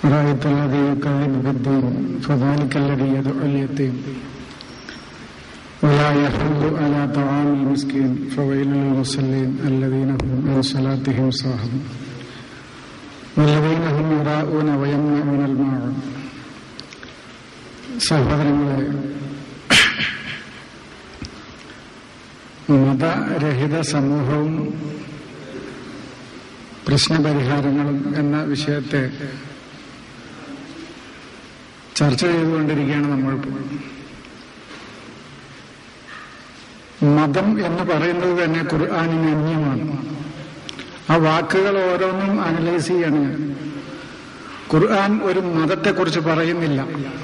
رأيت الذي يكذب بالدين فذلك الذي يدعو اليتيم ولا يحل على طعام المسكين فويل للمصلين الذين هم عن صلاتهم ساهون والذين هم يراءون ويمنعون الماعون സഹോദരങ്ങളെ മതരഹിത സമൂഹവും പ്രശ്നപരിഹാരങ്ങളും എന്ന വിഷയത്തെ ചർച്ച ചെയ്തുകൊണ്ടിരിക്കുകയാണ് നമ്മളിപ്പോൾ മതം എന്ന് പറയുന്നത് തന്നെ ഖുർആാനിന് അന്യമാണ് ആ വാക്കുകൾ ഓരോന്നും അനലൈസ് ചെയ്യാണ് ഖുർആൻ ഒരു മതത്തെക്കുറിച്ച് പറയുന്നില്ല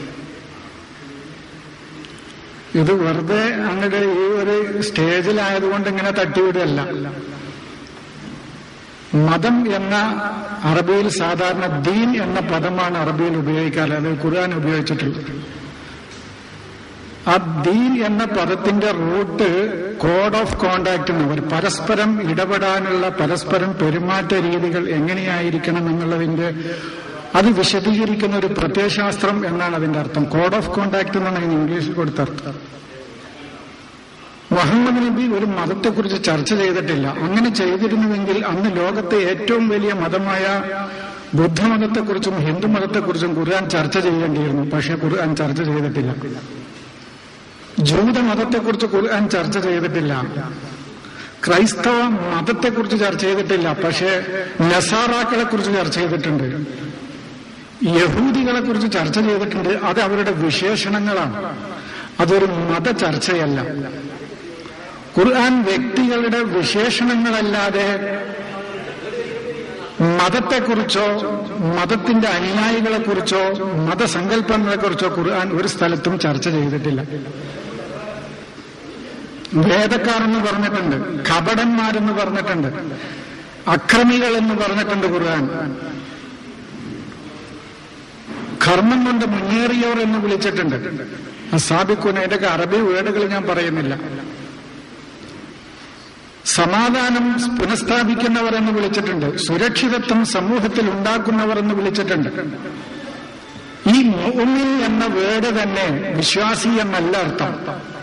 ഇത് വെറുതെ അങ്ങയുടെ ഈ ഒരു സ്റ്റേജിലായതുകൊണ്ട് ഇങ്ങനെ തട്ടിവിടുകയല്ല മതം എന്ന അറബിയിൽ സാധാരണ ദീൻ എന്ന പദമാണ് അറബിയിൽ ഉപയോഗിക്കാറ് അത് ഖുർആൻ ഉപയോഗിച്ചിട്ടുള്ളത് ആ ദീൻ എന്ന പദത്തിന്റെ റൂട്ട് കോഡ് ഓഫ് കോണ്ടാക്ട് അവർ പരസ്പരം ഇടപെടാനുള്ള പരസ്പരം പെരുമാറ്റ രീതികൾ എങ്ങനെയായിരിക്കണം എന്നുള്ളതിന്റെ അത് വിശദീകരിക്കുന്ന ഒരു പ്രത്യയശാസ്ത്രം എന്നാണ് അതിന്റെ അർത്ഥം കോഡ് ഓഫ് കോണ്ടാക്ട് എന്നാണ് അതിന് ഇംഗ്ലീഷിൽ കൊടുത്ത അർത്ഥം മുഹമ്മദ് നബി ഒരു മതത്തെക്കുറിച്ച് ചർച്ച ചെയ്തിട്ടില്ല അങ്ങനെ ചെയ്തിരുന്നുവെങ്കിൽ അന്ന് ലോകത്തെ ഏറ്റവും വലിയ മതമായ ബുദ്ധമതത്തെക്കുറിച്ചും ഹിന്ദു മതത്തെക്കുറിച്ചും ഖുർആൻ ചർച്ച ചെയ്യേണ്ടിയിരുന്നു പക്ഷെ ഖുർആൻ ചർച്ച ചെയ്തിട്ടില്ല ജൂതമതത്തെക്കുറിച്ച് ഖുർആൻ ചർച്ച ചെയ്തിട്ടില്ല ക്രൈസ്തവ മതത്തെക്കുറിച്ച് ചർച്ച ചെയ്തിട്ടില്ല പക്ഷേ നസാറാക്കളെ കുറിച്ച് ചർച്ച ചെയ്തിട്ടുണ്ട് യഹൂദികളെ കുറിച്ച് ചർച്ച ചെയ്തിട്ടുണ്ട് അത് അവരുടെ വിശേഷണങ്ങളാണ് അതൊരു മത ചർച്ചയല്ല ഖുർആൻ വ്യക്തികളുടെ വിശേഷണങ്ങളല്ലാതെ മതത്തെക്കുറിച്ചോ മതത്തിന്റെ അനുയായികളെക്കുറിച്ചോ മതസങ്കല്പങ്ങളെക്കുറിച്ചോ ഖുർആൻ ഒരു സ്ഥലത്തും ചർച്ച ചെയ്തിട്ടില്ല വേദക്കാരെന്ന് പറഞ്ഞിട്ടുണ്ട് കപടന്മാരെന്ന് പറഞ്ഞിട്ടുണ്ട് അക്രമികൾ എന്ന് പറഞ്ഞിട്ടുണ്ട് ഖുർആൻ കർമ്മം കൊണ്ട് മുന്നേറിയവർ എന്ന് വിളിച്ചിട്ടുണ്ട് അസാബിക്കുന ഇതിന്റെ അറബി വേർഡുകൾ ഞാൻ പറയുന്നില്ല സമാധാനം പുനഃസ്ഥാപിക്കുന്നവർ എന്ന് വിളിച്ചിട്ടുണ്ട് സുരക്ഷിതത്വം സമൂഹത്തിൽ ഉണ്ടാക്കുന്നവർ എന്ന് വിളിച്ചിട്ടുണ്ട് ഈ മുഅ്മിൻ എന്ന വേർഡ് തന്നെ വിശ്വാസി എന്നല്ല അർത്ഥം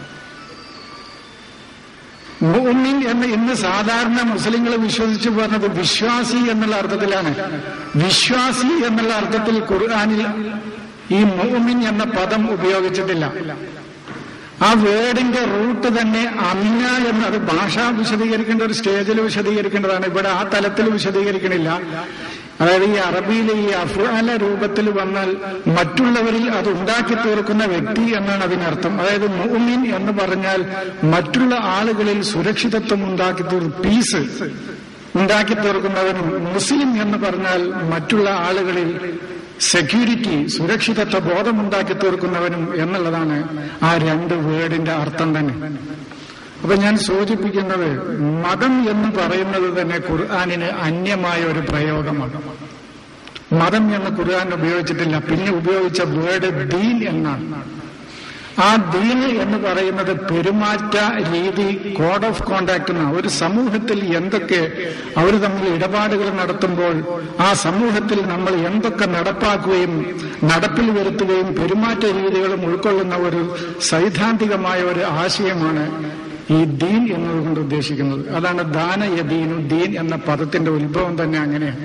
മുഅ്മിൻ എന്ന് ഇന്ന് സാധാരണ മുസ്ലിങ്ങൾ വിശ്വസിച്ചു പറഞ്ഞത് വിശ്വാസി എന്നുള്ള അർത്ഥത്തിലാണ് വിശ്വാസി എന്നുള്ള അർത്ഥത്തിൽ ഖുർആാനിൽ ഈ മുഅ്മിൻ എന്ന പദം ഉപയോഗിച്ചിട്ടില്ല ആ വേർഡിന്റെ റൂട്ട് തന്നെ അമിന എന്ന് അത് ഭാഷ വിശദീകരിക്കേണ്ട ഒരു സ്റ്റേജിൽ വിശദീകരിക്കേണ്ടതാണ് ഇവിടെ ആ തലത്തിൽ വിശദീകരിക്കണില്ല അതായത് ഈ അറബിയിലെ ഈ അഫ്ആല രൂപത്തിൽ വന്നാൽ മറ്റുള്ളവരിൽ അത് ഉണ്ടാക്കി തീർക്കുന്ന വ്യക്തി എന്നാണ് അതിനർത്ഥം അതായത് മുഅ്മിൻ എന്ന് പറഞ്ഞാൽ മറ്റുള്ള ആളുകളിൽ സുരക്ഷിതത്വം ഉണ്ടാക്കി തീർ പീസ് ഉണ്ടാക്കി തീർക്കുന്നവനും മുസ്ലിം എന്ന് പറഞ്ഞാൽ മറ്റുള്ള ആളുകളിൽ സെക്യൂരിറ്റി സുരക്ഷിതത്വ ബോധമുണ്ടാക്കി തീർക്കുന്നവനും എന്നുള്ളതാണ് ആ രണ്ട് വേർഡിന്റെ അർത്ഥം തന്നെ അപ്പൊ ഞാൻ സൂചിപ്പിക്കുന്നത് മതം എന്ന് പറയുന്നത് തന്നെ ഖുർആാനിന് അന്യമായ ഒരു പ്രയോഗമാണ് മതം എന്ന് ഖുർആൻ ഉപയോഗിച്ചിട്ടില്ല പിന്നെ ഉപയോഗിച്ച വേർഡ് ദീൻ എന്നാണ് ആ ദീന് എന്ന് പറയുന്നത് പെരുമാറ്റ രീതി കോഡ് ഓഫ് കോണ്ടാക്ട് എന്നാണ് ഒരു സമൂഹത്തിൽ എന്തൊക്കെ അവർ തമ്മിൽ ഇടപാടുകൾ നടത്തുമ്പോൾ ആ സമൂഹത്തിൽ നമ്മൾ എന്തൊക്കെ നടപ്പാക്കുകയും നടപ്പിൽ വരുത്തുകയും പെരുമാറ്റ രീതികളും ഉൾക്കൊള്ളുന്ന ഒരു സൈദ്ധാന്തികമായ ഒരു ആശയമാണ് ഈ ദീൻ എന്നതുകൊണ്ട് ഉദ്ദേശിക്കുന്നത് അതാണ് ദാന യദീനു ദീൻ എന്ന പദത്തിന്റെ ഉത്ഭവം തന്നെ അങ്ങനെയാണ്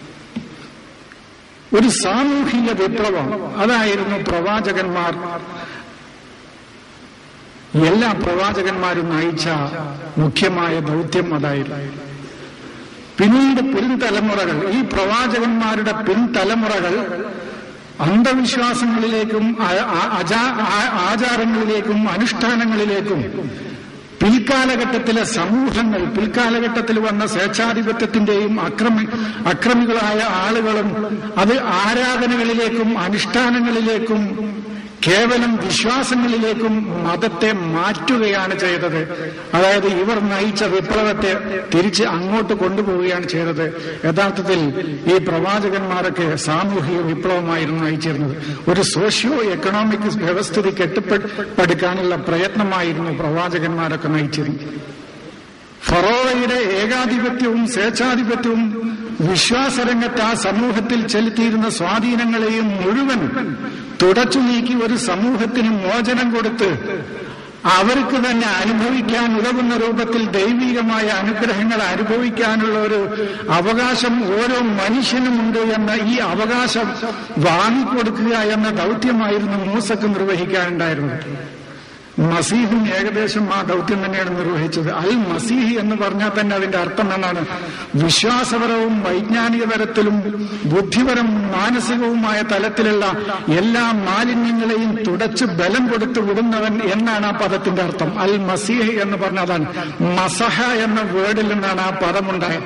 ഒരു സാമൂഹിക വിപ്ലവം അതായിരുന്നു പ്രവാചകന്മാർ എല്ലാ പ്രവാചകന്മാരും നയിച്ച മുഖ്യമായ ദൗത്യം അതായിരുന്നു പിന്നീട് പിൻതലമുറകൾ ഈ പ്രവാചകന്മാരുടെ പിൻതലമുറകൾ അന്ധവിശ്വാസങ്ങളിലേക്കും ആചാരങ്ങളിലേക്കും അനുഷ്ഠാനങ്ങളിലേക്കും പിൽക്കാലഘട്ടത്തിലെ സമൂഹങ്ങൾ പിൽക്കാലഘട്ടത്തിൽ വന്ന സ്വേച്ഛാധിപത്യത്തിന്റെയും അക്രമി അക്രമികളായ ആളുകളും അത് ആരാധനകളിലേക്കും അനുഷ്ഠാനങ്ങളിലേക്കും കേവലം വിശ്വാസങ്ങളിലേക്കും മതത്തെ മാറ്റുകയാണ് ചെയ്തത് അതായത് ഇവർ നയിച്ച വിപ്ലവത്തെ തിരിച്ച് അങ്ങോട്ട് കൊണ്ടുപോവുകയാണ് ചെയ്തത് യഥാർത്ഥത്തിൽ ഈ പ്രവാചകന്മാരൊക്കെ സാമൂഹിക വിപ്ലവമായിരുന്നു നയിച്ചിരുന്നത് ഒരു സോഷ്യോ എക്കണോമിക് വ്യവസ്ഥിതി കെട്ടിപ്പടുക്കാനുള്ള പ്രയത്നമായിരുന്നു പ്രവാചകന്മാരൊക്കെ നയിച്ചിരുന്നത് ഫറോവയുടെ ഏകാധിപത്യവും സ്വേച്ഛാധിപത്യവും വിശ്വാസരംഗത്ത് ആ സമൂഹത്തിൽ ചെലുത്തിയിരുന്ന സ്വാധീനങ്ങളെയും മുഴുവൻ തുടച്ചു നീക്കി ഒരു സമൂഹത്തിന് മോചനം കൊടുത്ത് അവർക്ക് തന്നെ അനുഭവിക്കാൻ ഉതകുന്ന രൂപത്തിൽ ദൈവികമായ അനുഗ്രഹങ്ങൾ അനുഭവിക്കാനുള്ള ഒരു അവകാശം ഓരോ മനുഷ്യനുമുണ്ട് എന്ന ഈ അവകാശം വാങ്ങിക്കൊടുക്കുക എന്ന ദൗത്യമായിരുന്നു മൂസക്ക് നിർവഹിക്കാനുണ്ടായിരുന്നത് മസീഹും ഏകദേശം ആ ദൗത്യം തന്നെയാണ് നിർവഹിച്ചത് അൽ മസീഹ് എന്ന് പറഞ്ഞാൽ തന്നെ അതിന്റെ അർത്ഥം എന്നാണ് വിശ്വാസപരവും വൈജ്ഞാനിക തലത്തിലും ബുദ്ധിപരം മാനസികവുമായ തലത്തിലുള്ള എല്ലാ മാലിന്യങ്ങളെയും തുടച്ച് ബലം കൊടുത്തു വിടുന്നവൻ എന്നാണ് ആ പദത്തിന്റെ അർത്ഥം അൽ മസീഹ് എന്ന് പറഞ്ഞതാണ് മസഹ എന്ന വേർഡിൽ നിന്നാണ് ആ പദമുണ്ടായത്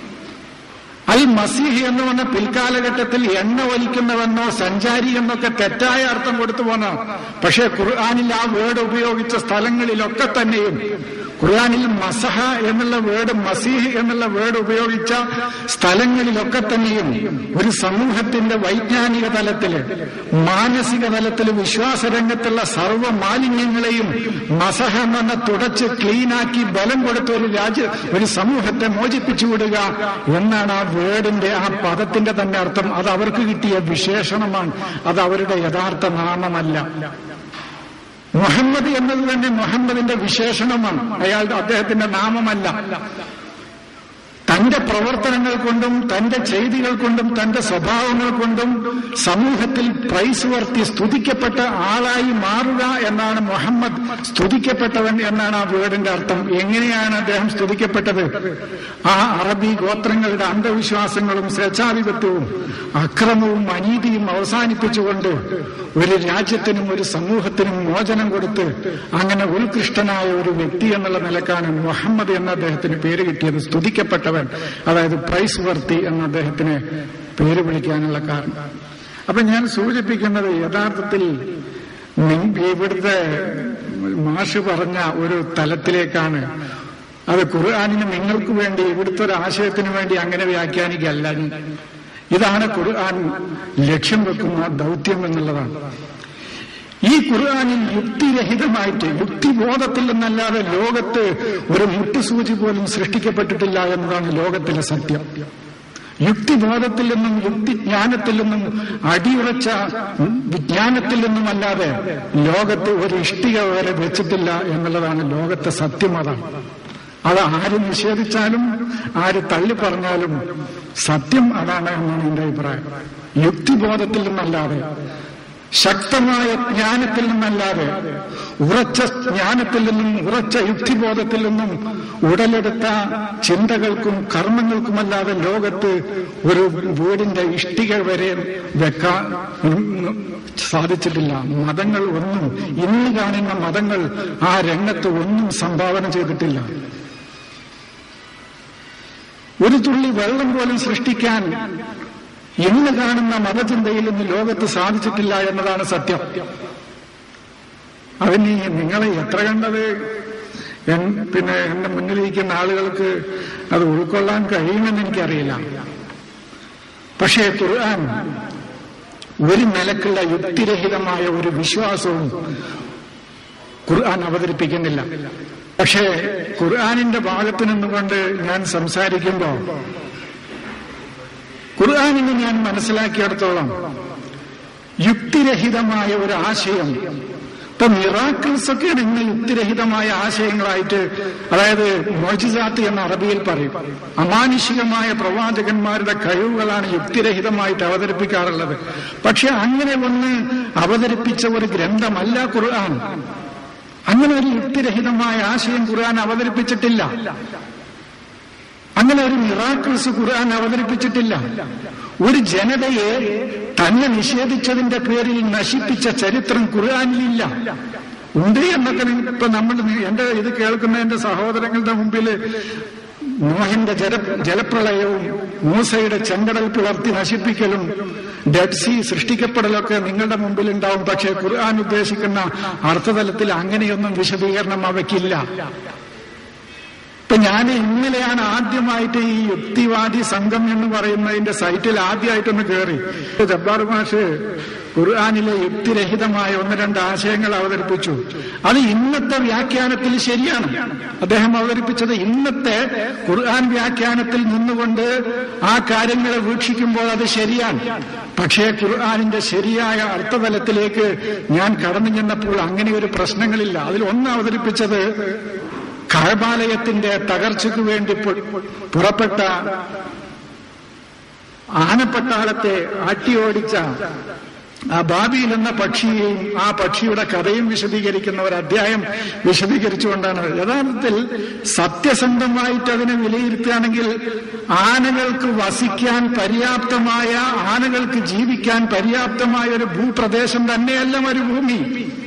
അൽ മസീഹ് എന്ന് പറഞ്ഞ പിൽക്കാലഘട്ടത്തിൽ എണ്ണ വലിക്കുന്നവെന്നോ സഞ്ചാരി എന്നൊക്കെ തെറ്റായ അർത്ഥം കൊടുത്തു പോന്ന പക്ഷേ ഖുർആാനിൽ ആ വേർഡ് ഉപയോഗിച്ച സ്ഥലങ്ങളിലൊക്കെ തന്നെയും ഖുർആാനിൽ മസഹ എന്നുള്ള വേർഡ് മസീഹ് എന്നുള്ള വേർഡ് ഉപയോഗിച്ച സ്ഥലങ്ങളിലൊക്കെ തന്നെയും ഒരു സമൂഹത്തിന്റെ വൈജ്ഞാനിക തലത്തില് മാനസിക തലത്തില് വിശ്വാസരംഗത്തുള്ള സർവ്വ മാലിന്യങ്ങളെയും മസഹ എന്ന തുടച്ച് ക്ലീനാക്കി ബലം കൊടുത്ത ഒരു രാജ്യ ഒരു സമൂഹത്തെ മോചിപ്പിച്ചു വിടുക എന്നാണ് ആ വേർഡിന്റെ ആ പദത്തിന്റെ തന്നെ അർത്ഥം അത് അവർക്ക് കിട്ടിയ വിശേഷണമാണ് അത് അവരുടെ യഥാർത്ഥ നാമമല്ല മുഹമ്മദ് എന്നത് തന്നെ മുഹമ്മദിന്റെ വിശേഷണമാണ് അയാളുടെ അദ്ദേഹത്തിന്റെ നാമമല്ല തന്റെ പ്രവർത്തനങ്ങൾ കൊണ്ടും തന്റെ ചെയ്തികൾ കൊണ്ടും തന്റെ സ്വഭാവങ്ങൾ കൊണ്ടും സമൂഹത്തിൽ പ്രൈസ് വർത്തി സ്തുതിക്കപ്പെട്ട ആളായി മാറുക എന്നാണ് മുഹമ്മദ് സ്തുതിക്കപ്പെട്ടവൻ എന്നാണ് ആ വേർഡിന്റെ അർത്ഥം എങ്ങനെയാണ് അദ്ദേഹം സ്തുതിക്കപ്പെട്ടത് ആ അറബി ഗോത്രങ്ങളുടെ അന്ധവിശ്വാസങ്ങളും സ്വേച്ഛാധിപത്യവും അക്രമവും അനീതിയും അവസാനിപ്പിച്ചുകൊണ്ട് ഒരു രാജ്യത്തിനും ഒരു സമൂഹത്തിനും മോചനം കൊടുത്ത് അങ്ങനെ ഉത്കൃഷ്ടനായ ഒരു വ്യക്തി എന്നുള്ള നിലക്കാണ് മുഹമ്മദ് എന്ന അദ്ദേഹത്തിന് പേര് കിട്ടിയത് സ്തുതിക്കപ്പെട്ടവൻ അതായത് പ്രൈസ് വർത്തി എന്ന അദ്ദേഹത്തിന് പേര് വിളിക്കാനുള്ള കാരണം അപ്പൊ ഞാൻ സൂചിപ്പിക്കുന്നത് യഥാർത്ഥത്തിൽ നി- ഇവിടുത്തെ മാഷ് പറഞ്ഞ ഒരു തലത്തിലേക്കാണ് അത് ഖുർആാനിന് നിങ്ങൾക്ക് വേണ്ടി ഇവിടുത്തെ ഒരു ആശയത്തിന് വേണ്ടി അങ്ങനെ വ്യാഖ്യാനിക്കല്ല ഇതാണ് ഖുർആൻ ലക്ഷ്യം വെക്കുന്ന ദൗത്യം എന്നുള്ളതാണ് ഈ ഖുർആാനിൽ യുക്തിരഹിതമായിട്ട് യുക്തിബോധത്തിൽ നിന്നല്ലാതെ ലോകത്ത് ഒരു മുട്ടുസൂചി പോലും സൃഷ്ടിക്കപ്പെട്ടിട്ടില്ല എന്നതാണ് ലോകത്തിലെ സത്യം യുക്തിബോധത്തിൽ നിന്നും യുക്തിജ്ഞാനത്തിൽ നിന്നും അടിയുറച്ച വിജ്ഞാനത്തിൽ നിന്നുമല്ലാതെ ലോകത്ത് ഒരു ഇഷ്ടിക വരെ വെച്ചിട്ടില്ല എന്നുള്ളതാണ് ലോകത്തെ സത്യം അതാണ് അത് ആര് നിഷേധിച്ചാലും ആര് തള്ളി പറഞ്ഞാലും സത്യം അതാണ് എന്നാണ് എന്റെ അഭിപ്രായം യുക്തിബോധത്തിൽ നിന്നല്ലാതെ ശക്തമായ ജ്ഞാനത്തിൽ നിന്നല്ലാതെ ഉറച്ച ജ്ഞാനത്തിൽ നിന്നും ഉറച്ച യുക്തിബോധത്തിൽ നിന്നും ഉടലെടുത്ത ചിന്തകൾക്കും കർമ്മങ്ങൾക്കുമല്ലാതെ ലോകത്ത് ഒരു വീടിന്റെ ഇഷ്ടിക വരെ വെക്കാൻ സാധിച്ചിട്ടില്ല മതങ്ങൾ ഒന്നും ഇന്ന് കാണുന്ന മതങ്ങൾ ആ രംഗത്ത് ഒന്നും സംഭാവന ചെയ്തിട്ടില്ല ഒരു തുള്ളി വെള്ളം പോലും സൃഷ്ടിക്കാൻ ഇന്ന് കാണുന്ന മതചിന്തയിൽ ഇന്ന് ലോകത്ത് സാധിച്ചിട്ടില്ല എന്നതാണ് സത്യം അതിന് നിങ്ങളെ എത്ര കണ്ടത് എൻ- പിന്നെ എന്റെ മുന്നിലിരിക്കുന്ന ആളുകൾക്ക് അത് ഉൾക്കൊള്ളാൻ കഴിയുമെന്ന് എനിക്കറിയില്ല പക്ഷേ ഖുർആൻ ഒരു നിലക്കുള്ള യുക്തിരഹിതമായ ഒരു വിശ്വാസവും ഖുർആൻ അവതരിപ്പിക്കുന്നില്ല പക്ഷേ ഖുർആാനിന്റെ ഭാഗത്ത് നിന്നുകൊണ്ട് ഞാൻ സംസാരിക്കുമ്പോൾ ഖുർആാനിന് ഞാൻ മനസ്സിലാക്കിയിടത്തോളം യുക്തിരഹിതമായ ഒരു ആശയം ഇപ്പൊ മിറാക്കിൾസ് ഒക്കെയാണ് ഇന്ന് യുക്തിരഹിതമായ ആശയങ്ങളായിട്ട് അതായത് മോജിസാത്ത് എന്ന അറബിയിൽ പറയും അമാനുഷികമായ പ്രവാചകന്മാരുടെ കഴിവുകളാണ് യുക്തിരഹിതമായിട്ട് അവതരിപ്പിക്കാറുള്ളത് പക്ഷെ അങ്ങനെ ഒന്ന് അവതരിപ്പിച്ച ഒരു ഗ്രന്ഥമല്ല ഖുർആൻ അങ്ങനെ ഒരു യുക്തിരഹിതമായ ആശയം ഖുർആൻ അവതരിപ്പിച്ചിട്ടില്ല അങ്ങനെ ഒരു മിറാക്കിൾസ് ഖുർആൻ അവതരിപ്പിച്ചിട്ടില്ല ഒരു ജനതയെ തന്നെ നിഷേധിച്ചതിന്റെ പേരിൽ നശിപ്പിച്ച ചരിത്രം ഖുർആനിലില്ല ഉണ്ട് എന്നൊക്കെ നി- ഇപ്പൊ നമ്മൾ നി- എന്റെ ഇത് കേൾക്കുന്ന എന്റെ സഹോദരങ്ങളുടെ മുമ്പിൽ നോഹിന്റെ ജല ജലപ്രളയവും മൂസയുടെ ചെങ്കടൽ പിളർത്തി നശിപ്പിക്കലും ഡെഡ് സി സൃഷ്ടിക്കപ്പെടലൊക്കെ നിങ്ങളുടെ മുമ്പിൽ ഉണ്ടാവും പക്ഷേ ഖുർആൻ ഉദ്ദേശിക്കുന്ന അർത്ഥതലത്തിൽ അങ്ങനെയൊന്നും വിശദീകരണം അവയ്ക്കില്ല ഇപ്പൊ ഞാൻ ഇന്നലെയാണ് ആദ്യമായിട്ട് ഈ യുക്തിവാദി സംഘം എന്ന് പറയുന്നതിന്റെ സൈറ്റിൽ ആദ്യമായിട്ടൊന്ന് കയറി ജബ്ബാർ മാഷ് ഖുർആാനിലെ യുക്തിരഹിതമായ ഒന്ന് രണ്ട് ആശയങ്ങൾ അവതരിപ്പിച്ചു അത് ഇന്നത്തെ വ്യാഖ്യാനത്തിൽ ശരിയാണ് അദ്ദേഹം അവതരിപ്പിച്ചത് ഇന്നത്തെ ഖുർആൻ വ്യാഖ്യാനത്തിൽ നിന്നുകൊണ്ട് ആ കാര്യങ്ങളെ വീക്ഷിക്കുമ്പോൾ അത് ശരിയാണ് പക്ഷേ ഖുർആാനിന്റെ ശരിയായ അർത്ഥതലത്തിലേക്ക് ഞാൻ കടന്നു ചെന്നപ്പോൾ അങ്ങനെ ഒരു പ്രശ്നങ്ങളില്ല അതിൽ ഒന്ന് അവതരിപ്പിച്ചത് കഴബാലയത്തിന്റെ തകർച്ചയ്ക്ക് വേണ്ടി പുറപ്പെട്ട ആനപ്പട്ടാളത്തെ ആട്ടിയോടിച്ച ആ ബാബിയിൽ എന്ന പക്ഷിയെയും ആ പക്ഷിയുടെ കഥയും വിശദീകരിക്കുന്ന ഒരു അധ്യായം വിശദീകരിച്ചുകൊണ്ടാണ് യഥാർത്ഥത്തിൽ സത്യസന്ധമായിട്ട് അതിനെ വിലയിരുത്തുകയാണെങ്കിൽ ആനകൾക്ക് വസിക്കാൻ പര്യാപ്തമായ ആനകൾക്ക് ജീവിക്കാൻ പര്യാപ്തമായ ഒരു ഭൂപ്രദേശം തന്നെയല്ല മരുഭൂമി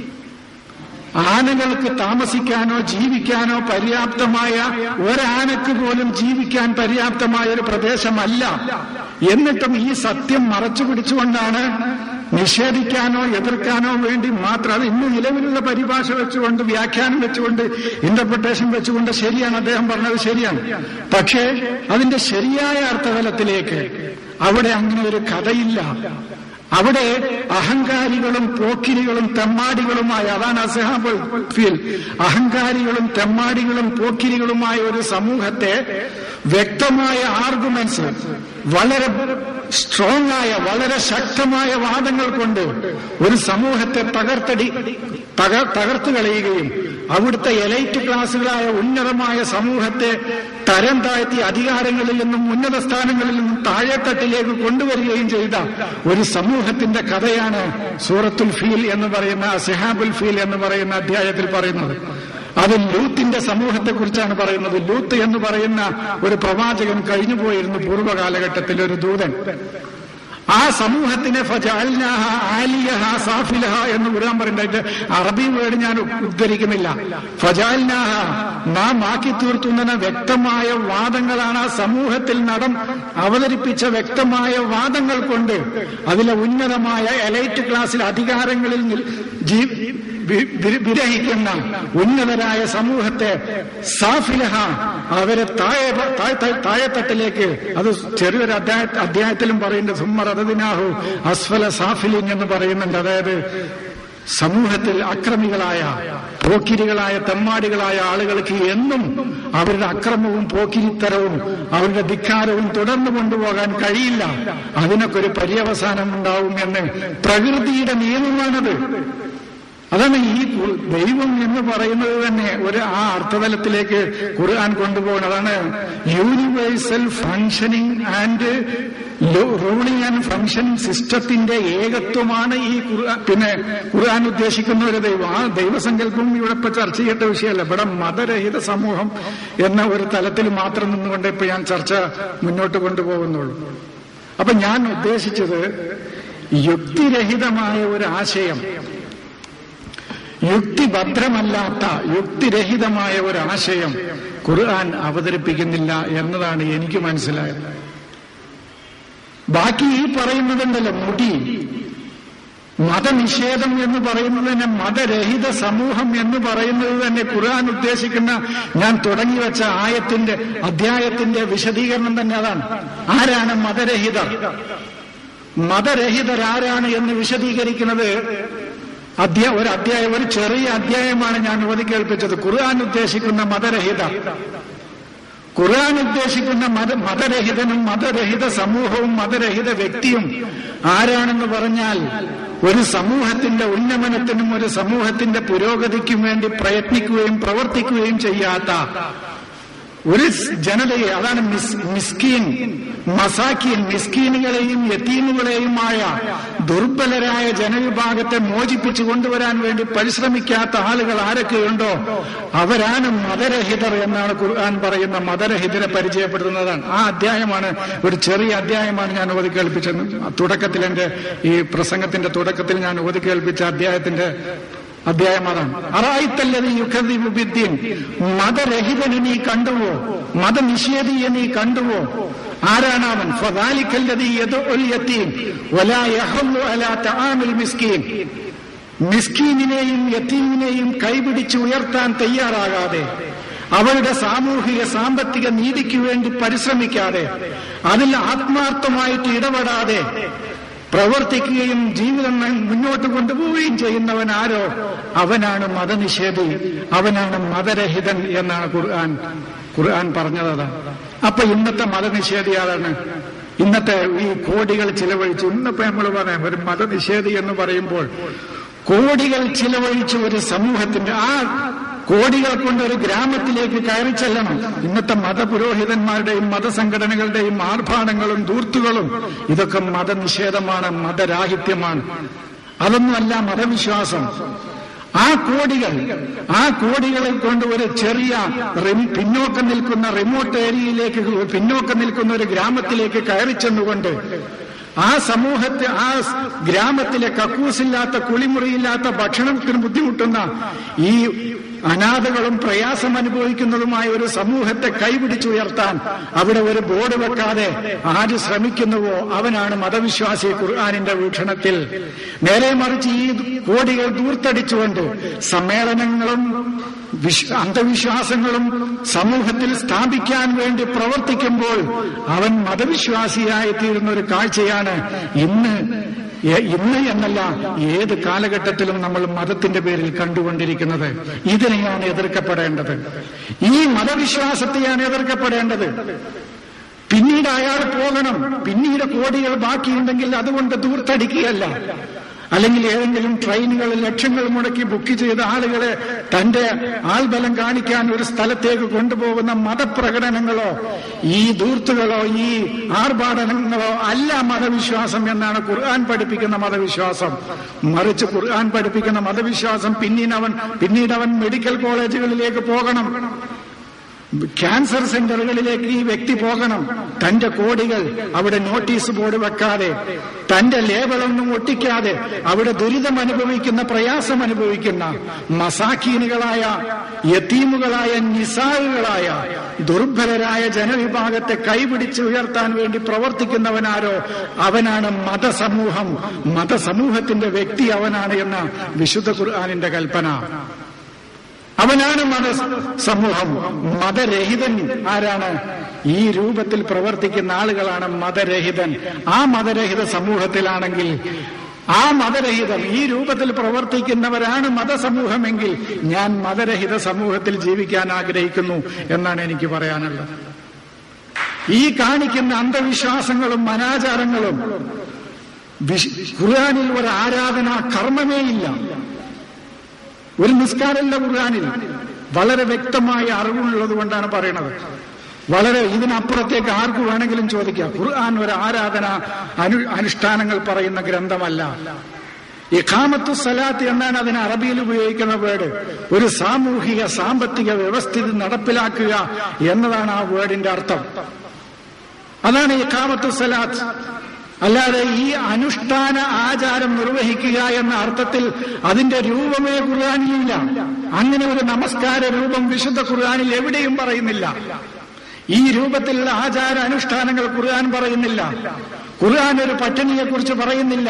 ആനകൾക്ക് താമസിക്കാനോ ജീവിക്കാനോ പര്യാപ്തമായ ഒരാനക്ക് പോലും ജീവിക്കാൻ പര്യാപ്തമായ ഒരു പ്രദേശമല്ല എന്നിട്ടും ഈ സത്യം മറച്ചു പിടിച്ചുകൊണ്ടാണ് നിഷേധിക്കാനോ എതിർക്കാനോ വേണ്ടി മാത്രം അത് ഇന്ന് നിലവിലുള്ള പരിഭാഷ വെച്ചുകൊണ്ട് വ്യാഖ്യാനം വെച്ചുകൊണ്ട് ഇന്റർപ്രിട്ടേഷൻ വെച്ചുകൊണ്ട് ശരിയാണ് അദ്ദേഹം പറഞ്ഞത് ശരിയാണ് പക്ഷേ അതിന്റെ ശരിയായ അർത്ഥതലത്തിലേക്ക് അവിടെ അങ്ങനെ ഒരു കഥയില്ല അവിടെ അഹങ്കാരികളും പോക്കിരികളും തെമ്മാടികളുമായ അതാണ് അസഹാബ് ഫീൽ അഹങ്കാരികളും തെമ്മാടികളും പോക്കിരികളുമായ ഒരു സമൂഹത്തെ വ്യക്തമായ ആർഗുമെന്റ്സ് വളരെ സ്ട്രോങ് ആയ വളരെ ശക്തമായ വാദങ്ങൾ കൊണ്ട് ഒരു സമൂഹത്തെ തകർത്തടി തകർത്തു കളയുകയും അവിടുത്തെ എലൈറ്റ് ക്ലാസുകളായ ഉന്നതമായ സമൂഹത്തെ തരം താഴ്ത്തി അധികാരങ്ങളിൽ നിന്നും ഉന്നത സ്ഥാനങ്ങളിൽ നിന്നും താഴെത്തട്ടിലേക്ക് കൊണ്ടുവരികയും ചെയ്ത ഒരു സമൂഹത്തിന്റെ കഥയാണ് സൂറത്തുൽ ഫീൽ എന്ന് പറയുന്ന സെഹാബുൽ ഫീൽ എന്ന് പറയുന്ന അധ്യായത്തിൽ പറയുന്നത് അത് ലൂത്തിന്റെ സമൂഹത്തെക്കുറിച്ചാണ് പറയുന്നത് ലൂത്ത് എന്ന് പറയുന്ന ഒരു പ്രവാചകൻ കഴിഞ്ഞുപോയിരുന്നു പൂർവ്വകാലഘട്ടത്തിൽ ഒരു ദൂതൻ ആ സമൂഹത്തിനെ ഫജാൽനാഹ ആലിയഹ സാഫിലഹ എന്ന് വിടാൻ പറയുന്നത് അറബി വേർഡ് ഞാൻ ഉദ്ധരിക്കുന്നില്ല ഫജാൽനാഹ നാം ആക്കി തീർത്തുന്ന വ്യക്തമായ വാദങ്ങളാണ് ആ സമൂഹത്തിൽ നടം അവതരിപ്പിച്ച വ്യക്തമായ വാദങ്ങൾ കൊണ്ട് അതിലെ ഉന്നതമായ എലൈറ്റ് ക്ലാസ്സിൽ അധികാരങ്ങളിൽ വിരഹിക്കുന്ന ഉന്നതരായ സമൂഹത്തെ സാഫിലഹ അവരെ താഴെ താഴെത്തട്ടിലേക്ക് അത് ചെറിയൊരു അധ്യായ അധ്യായത്തിലും പറയുന്നുണ്ട് സുമ്മർ അതതിനാഹു അസ്ഫല സാഫിലിൻ എന്ന് പറയുന്നുണ്ട് അതായത് സമൂഹത്തിൽ അക്രമികളായ പോക്കിരികളായ തെമ്മാടികളായ ആളുകൾക്ക് എന്നും അവരുടെ അക്രമവും പോക്കിരിത്തരവും അവരുടെ ധിക്കാരവും തുടർന്നു കൊണ്ടുപോകാൻ കഴിയില്ല അതിനൊക്കെ ഒരു പര്യവസാനം ഉണ്ടാവും എന്ന് പ്രകൃതിയുടെ നിയമമാണത് അതാണ് ഈ ദൈവം എന്ന് പറയുന്നത് തന്നെ ഒരു ആ അർത്ഥതലത്തിലേക്ക് ഖുർആൻ കൊണ്ടുപോകണം അതാണ് universal functioning and ruling and functioning സിസ്റ്റത്തിന്റെ ഏകത്വമാണ് ഈ ഖുർആൻ പിന്നെ ഖുർആൻ ഉദ്ദേശിക്കുന്ന ഒരു ദൈവം ആ ദൈവസങ്കല്പം ഇവിടെ ഇപ്പൊ ചർച്ച ചെയ്യേണ്ട വിഷയമല്ല ഇവിടെ മതരഹിത സമൂഹം എന്ന ഒരു തലത്തിൽ മാത്രം നിന്നുകൊണ്ട് ഇപ്പൊ ഞാൻ ചർച്ച മുന്നോട്ട് കൊണ്ടുപോകുന്നുള്ളൂ അപ്പൊ ഞാൻ ഉദ്ദേശിച്ചത് യുക്തിരഹിതമായ ഒരു ആശയം യുക്തിഭദ്രമല്ലാത്ത യുക്തിരഹിതമായ ഒരു ആശയം ഖുർആൻ അവതരിപ്പിക്കുന്നില്ല എന്നതാണ് എനിക്ക് മനസ്സിലായത് ബാക്കി ഈ പറയുന്നതുണ്ടല്ലോ മുടി മതനിഷേധം എന്ന് പറയുന്നത് തന്നെ മതരഹിത സമൂഹം എന്ന് പറയുന്നത് തന്നെ ഖുർആൻ ഉദ്ദേശിക്കുന്ന ഞാൻ തുടങ്ങി വെച്ച ആയത്തിന്റെ അധ്യായത്തിന്റെ വിശദീകരണം തന്നെ അതാണ് ആരാണ് മതരഹിതർ മതരഹിതരാരാണ് എന്ന് വിശദീകരിക്കുന്നത് അധ്യായ ഒരു അധ്യായം ഒരു ചെറിയ അധ്യായമാണ് ഞാൻ ഓതി കേൾപ്പിച്ചത് ഖുർആൻ ഉദ്ദേശിക്കുന്ന മതരഹിത ഖുർആൻ ഉദ്ദേശിക്കുന്ന മത മതരഹിതനും മതരഹിത സമൂഹവും മതരഹിത വ്യക്തിയും ആരാണെന്ന് പറഞ്ഞാൽ ഒരു സമൂഹത്തിന്റെ ഉന്നമനത്തിനും ഒരു സമൂഹത്തിന്റെ പുരോഗതിക്കും വേണ്ടി പ്രയത്നിക്കുകയും പ്രവർത്തിക്കുകയും ചെയ്യാത്ത ഒരു ജനതയെ അതാണ് മിസ് മിസ്കീൻ മസാക്കീൻ മിസ്കീനുകളെയും യത്തീമുകളെയുമായ ദുർബലരായ ജനവിഭാഗത്തെ മോചിപ്പിച്ചു കൊണ്ടുവരാൻ വേണ്ടി പരിശ്രമിക്കാത്ത ആളുകൾ ആരൊക്കെയുണ്ടോ അവരാണ് മതരഹിതർ എന്നാണ് ഖുർആൻ പറയുന്ന മതരഹിതരെ പരിചയപ്പെടുത്തുന്നതാണ് ആ അധ്യായമാണ് ഒരു ചെറിയ അധ്യായമാണ് ഞാൻ ഓതി കേൾപ്പിച്ചത് തുടക്കത്തിൽ എന്റെ ഈ പ്രസംഗത്തിന്റെ തുടക്കത്തിൽ ഞാൻ ഓതി കേൾപ്പിച്ച അധ്യായത്തിന്റെ അധ്യായം അതാണ് അറായിത്തല്ലത് യുഗദ്ദീൻ മതരഹിതനെ നീ കണ്ടുവോ മതനിഷേധിയെ നീ കണ്ടുവോ ആരാണ് അവൻ ഫദാലിക്കല്ലതി യദുൽ യത്തീം വലാ യഹല്ലു അലാ തആമിൽ മിസ്കീൻ മിസ്കീനിനെയും യത്തീമിനെയും കൈപിടിച്ച് ഉയർത്താൻ തയ്യാറാകാതെ അവരുടെ സാമൂഹിക സാമ്പത്തിക നീതിക്ക് വേണ്ടി പരിശ്രമിക്കാതെ അതിൽ ആത്മാർത്ഥമായിട്ട് ഇടപെടാതെ പ്രവർത്തിക്കുകയും ജീവിതം മുന്നോട്ട് കൊണ്ടുപോവുകയും ചെയ്യുന്നവൻ ആരോ അവനാണ് മതനിഷേധി അവനാണ് മതരഹിതൻ എന്നാണ് ഖുർആൻ ഖുർആൻ പറഞ്ഞത് അപ്പൊ ഇന്നത്തെ മതനിഷേധി ആരാണ് ഇന്നത്തെ ഈ കോടികൾ ചിലവഴിച്ചു ഇന്നിപ്പോ നമ്മൾ പറയാം ഒരു മതനിഷേധി എന്ന് പറയുമ്പോൾ കോടികൾ ചിലവഴിച്ച് ഒരു സമൂഹത്തിന്റെ ആ കോടികൾ കൊണ്ട് ഒരു ഗ്രാമത്തിലേക്ക് കയറി ചെല്ലണം ഇന്നത്തെ മതപുരോഹിതന്മാരുടെയും മതസംഘടനകളുടെയും ആർഭാടങ്ങളും ദൂർത്തുകളും ഇതൊക്കെ മതനിഷേധമാണ് മതരാഹിത്യമാണ് അതൊന്നുമല്ല മതവിശ്വാസം ആ കോടികൾ ആ കോടികളെ കൊണ്ട് ഒരു ചെറിയ പിന്നോക്കം നിൽക്കുന്ന റിമോട്ട് ഏരിയയിലേക്ക് പിന്നോക്കം നിൽക്കുന്ന ഒരു ഗ്രാമത്തിലേക്ക് കയറി ചെന്നുകൊണ്ട് ആ സമൂഹത്തെ ആ ഗ്രാമത്തിലെ കക്കൂസില്ലാത്ത കുളിമുറിയില്ലാത്ത ഭക്ഷണത്തിന് ബുദ്ധിമുട്ടുന്ന ഈ അനാഥകളും പ്രയാസം അനുഭവിക്കുന്നതുമായ ഒരു സമൂഹത്തെ കൈപിടിച്ചുയർത്താൻ അവിടെ ഒരു ബോർഡ് വെക്കാതെ ആര് ശ്രമിക്കുന്നുവോ അവനാണ് മതവിശ്വാസി ഖുർആാനിന്റെ വീക്ഷണത്തിൽ നേരെ മറിച്ച് ഈ കോടികൾ ദൂർത്തടിച്ചുകൊണ്ട് സമ്മേളനങ്ങളും അന്ധവിശ്വാസങ്ങളും സമൂഹത്തിൽ സ്ഥാപിക്കാൻ വേണ്ടി പ്രവർത്തിക്കുമ്പോൾ അവൻ മതവിശ്വാസിയായി തീരുന്ന ഒരു കാഴ്ചയാണ് ഇന്ന് ഇന്ന് എന്നല്ല ഏത് കാലഘട്ടത്തിലും നമ്മൾ മതത്തിന്റെ പേരിൽ കണ്ടുകൊണ്ടിരിക്കുന്നത് ഇതിനെയാണ് എതിർക്കപ്പെടേണ്ടത് ഈ മതവിശ്വാസത്തെയാണ് എതിർക്കപ്പെടേണ്ടത് പിന്നീട് അയാൾ പോകണം പിന്നീട് കോടികൾ ബാക്കിയുണ്ടെങ്കിൽ അതുകൊണ്ട് ദൂർത്തടിക്കുകയല്ല അല്ലെങ്കിൽ ഏതെങ്കിലും ട്രെയിനുകൾ ലക്ഷങ്ങൾ മുടക്കി ബുക്ക് ചെയ്ത ആളുകളെ തന്റെ ആൾബലം കാണിക്കാൻ ഒരു സ്ഥലത്തേക്ക് കൊണ്ടുപോകുന്ന മതപ്രകടനങ്ങളോ ഈ ദൂർത്തുകളോ ഈ ആർഭാടനങ്ങളോ അല്ല മതവിശ്വാസം എന്നാണ് ഖുർആൻ പഠിപ്പിക്കുന്ന മതവിശ്വാസം മറിച്ച് ഖുർആൻ പഠിപ്പിക്കുന്ന മതവിശ്വാസം പിന്നീട് അവൻ പിന്നീട് അവൻ മെഡിക്കൽ കോളേജുകളിലേക്ക് പോകണം ക്യാൻസർ സെന്ററുകളിലേക്ക് ഈ വ്യക്തി പോകണം തന്റെ കോടികൾ അവിടെ നോട്ടീസ് ബോർഡ് വെക്കാതെ തന്റെ ലേബലൊന്നും ഒട്ടിക്കാതെ അവിടെ ദുരിതം അനുഭവിക്കുന്ന പ്രയാസം അനുഭവിക്കുന്ന മസാക്കീനുകളായ യത്തീമുകളായ നിസാറുകളായ ദുർബലരായ ജനവിഭാഗത്തെ കൈപിടിച്ച് ഉയർത്താൻ വേണ്ടി പ്രവർത്തിക്കുന്നവനാരോ അവനാണ് മതസമൂഹം മതസമൂഹത്തിന്റെ വ്യക്തി അവനാണ് എന്ന വിശുദ്ധ ഖുർആാനിന്റെ കൽപ്പന അവനാണ് മത സമൂഹം മതരഹിതൻ ആരാണ് ഈ രൂപത്തിൽ പ്രവർത്തിക്കുന്ന ആളുകളാണ് മതരഹിതൻ ആ മതരഹിത സമൂഹത്തിലാണെങ്കിൽ ആ മതരഹിതം ഈ രൂപത്തിൽ പ്രവർത്തിക്കുന്നവരാണ് മതസമൂഹമെങ്കിൽ ഞാൻ മതരഹിത സമൂഹത്തിൽ ജീവിക്കാൻ ആഗ്രഹിക്കുന്നു എന്നാണ് എനിക്ക് പറയാനുള്ളത് ഈ കാണിക്കുന്ന അന്ധവിശ്വാസങ്ങളും അനാചാരങ്ങളും ഖുർആാനിൽ ഒരു ആരാധനാ കർമ്മമേ ഇല്ല ഒരു നിസ്കാരമില്ല ഖുർആാനിൽ വളരെ വ്യക്തമായ അറിവുള്ളത് കൊണ്ടാണ് പറയണത് വളരെ ഇതിനപ്പുറത്തേക്ക് ആർക്ക് വേണമെങ്കിലും ചോദിക്കാം ഖുർആൻ ഒരു ആരാധന അനു അനുഷ്ഠാനങ്ങൾ പറയുന്ന ഗ്രന്ഥമല്ല ഇഖാമത്തു സലാത്ത് എന്നാണ് അതിന് അറബിയിൽ ഉപയോഗിക്കുന്ന വേർഡ് ഒരു സാമൂഹിക സാമ്പത്തിക വ്യവസ്ഥിതി നടപ്പിലാക്കുക എന്നതാണ് ആ വേർഡിന്റെ അർത്ഥം അതാണ് ഇഖാമത്തു സലാത്ത് അല്ലാതെ ഈ അനുഷ്ഠാന ആചാരം നിർവഹിക്കുക എന്ന അർത്ഥത്തിൽ അതിന്റെ രൂപമേ ഖുർആാനിലില്ല അങ്ങനെ ഒരു നമസ്കാര രൂപം വിശുദ്ധ ഖുർആാനിൽ എവിടെയും പറയുന്നില്ല ഈ രൂപത്തിലുള്ള ആചാര അനുഷ്ഠാനങ്ങൾ ഖുർആൻ പറയുന്നില്ല ഖുർആൻ ഒരു പട്ടിണിയെ കുറിച്ച് പറയുന്നില്ല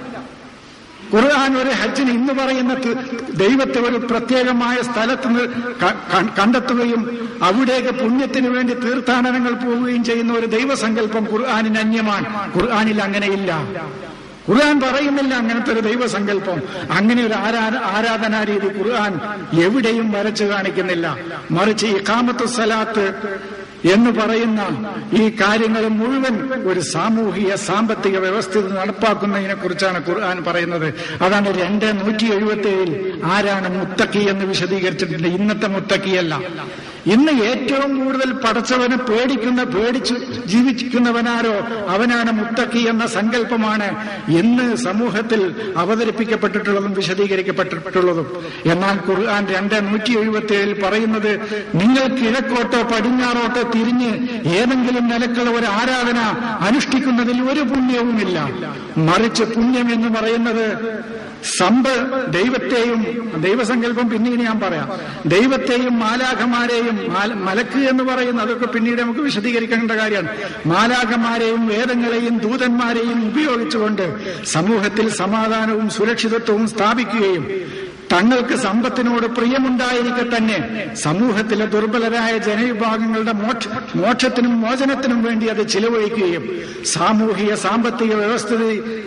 ഖുർആൻ ഒരു ഹജ്ജിന് ഇന്ന് പറയുന്ന ദൈവത്തെ ഒരു പ്രത്യേകമായ സ്ഥലത്ത് കണ്ടെത്തുകയും അവിടേക്ക് പുണ്യത്തിന് വേണ്ടി തീർത്ഥാടനങ്ങൾ പോവുകയും ചെയ്യുന്ന ഒരു ദൈവസങ്കല്പം ഖുർആാനിന് അന്യമാണ് ഖുർആാനിൽ അങ്ങനെയില്ല ഖുർആൻ പറയുന്നില്ല അങ്ങനത്തെ ഒരു ദൈവസങ്കല്പം അങ്ങനെ ഒരു ആരാ ആരാധനാ രീതി ഖുർആൻ എവിടെയും വരച്ചു കാണിക്കുന്നില്ല മറിച്ച് ഈ കാമത്ത് സലാത്ത് എന്ന് പറയുന്ന ഈ കാര്യങ്ങൾ മുഴുവൻ ഒരു സാമൂഹിക സാമ്പത്തിക വ്യവസ്ഥിതി നടപ്പാക്കുന്നതിനെ കുറിച്ചാണ് ഖുർആൻ പറയുന്നത് അതാണ് രണ്ട് നൂറ്റി എഴുപത്തി ഏഴിൽ ആരാണ് മുത്തക്കി എന്ന് വിശദീകരിച്ചിട്ടുണ്ട് ഇന്നത്തെ മുത്തക്കിയല്ല ഇന്ന് ഏറ്റവും കൂടുതൽ പടച്ചവനെ പേടിക്കുന്ന പേടിച്ചു ജീവിക്കുന്നവനാരോ അവനാണ് മുത്തക്കി എന്ന സങ്കല്പമാണ് ഇന്ന് സമൂഹത്തിൽ അവതരിപ്പിക്കപ്പെട്ടിട്ടുള്ളതും വിശദീകരിക്കപ്പെട്ടിട്ടുള്ളതും എന്നാൽ ഖുർആൻ രണ്ട് നൂറ്റി എഴുപത്തി ഏഴിൽ പറയുന്നത് നിങ്ങൾ കിഴക്കോട്ടോ പടിഞ്ഞാറോട്ടോ തിരിഞ്ഞ് ഏതെങ്കിലും നിലക്കുള്ള ഒരു ആരാധന അനുഷ്ഠിക്കുന്നതിൽ ഒരു പുണ്യവുമില്ല മറിച്ച് പുണ്യം എന്ന് പറയുന്നത് സമ്പ ദൈവത്തെയും ദൈവസങ്കല്പം പിന്നീട് ഞാൻ പറയാം ദൈവത്തെയും മാലാഖമാരെയും മലക്ക് എന്ന് പറയുന്ന അതൊക്കെ പിന്നീട് നമുക്ക് വിശദീകരിക്കേണ്ട കാര്യമാണ് മാലാഖമാരെയും വേദങ്ങളെയും ദൂതന്മാരെയും ഉപയോഗിച്ചുകൊണ്ട് സമൂഹത്തിൽ സമാധാനവും സുരക്ഷിതത്വവും സ്ഥാപിക്കുകയും തങ്ങൾക്ക് സമ്പത്തിനോട് പ്രിയമുണ്ടായിരിക്കെ തന്നെ സമൂഹത്തിലെ ദുർബലരായ ജനവിഭാഗങ്ങളുടെ മോക്ഷ മോക്ഷത്തിനും മോചനത്തിനും വേണ്ടി അത് ചിലവഴിക്കുകയും സാമൂഹിക സാമ്പത്തിക വ്യവസ്ഥിതി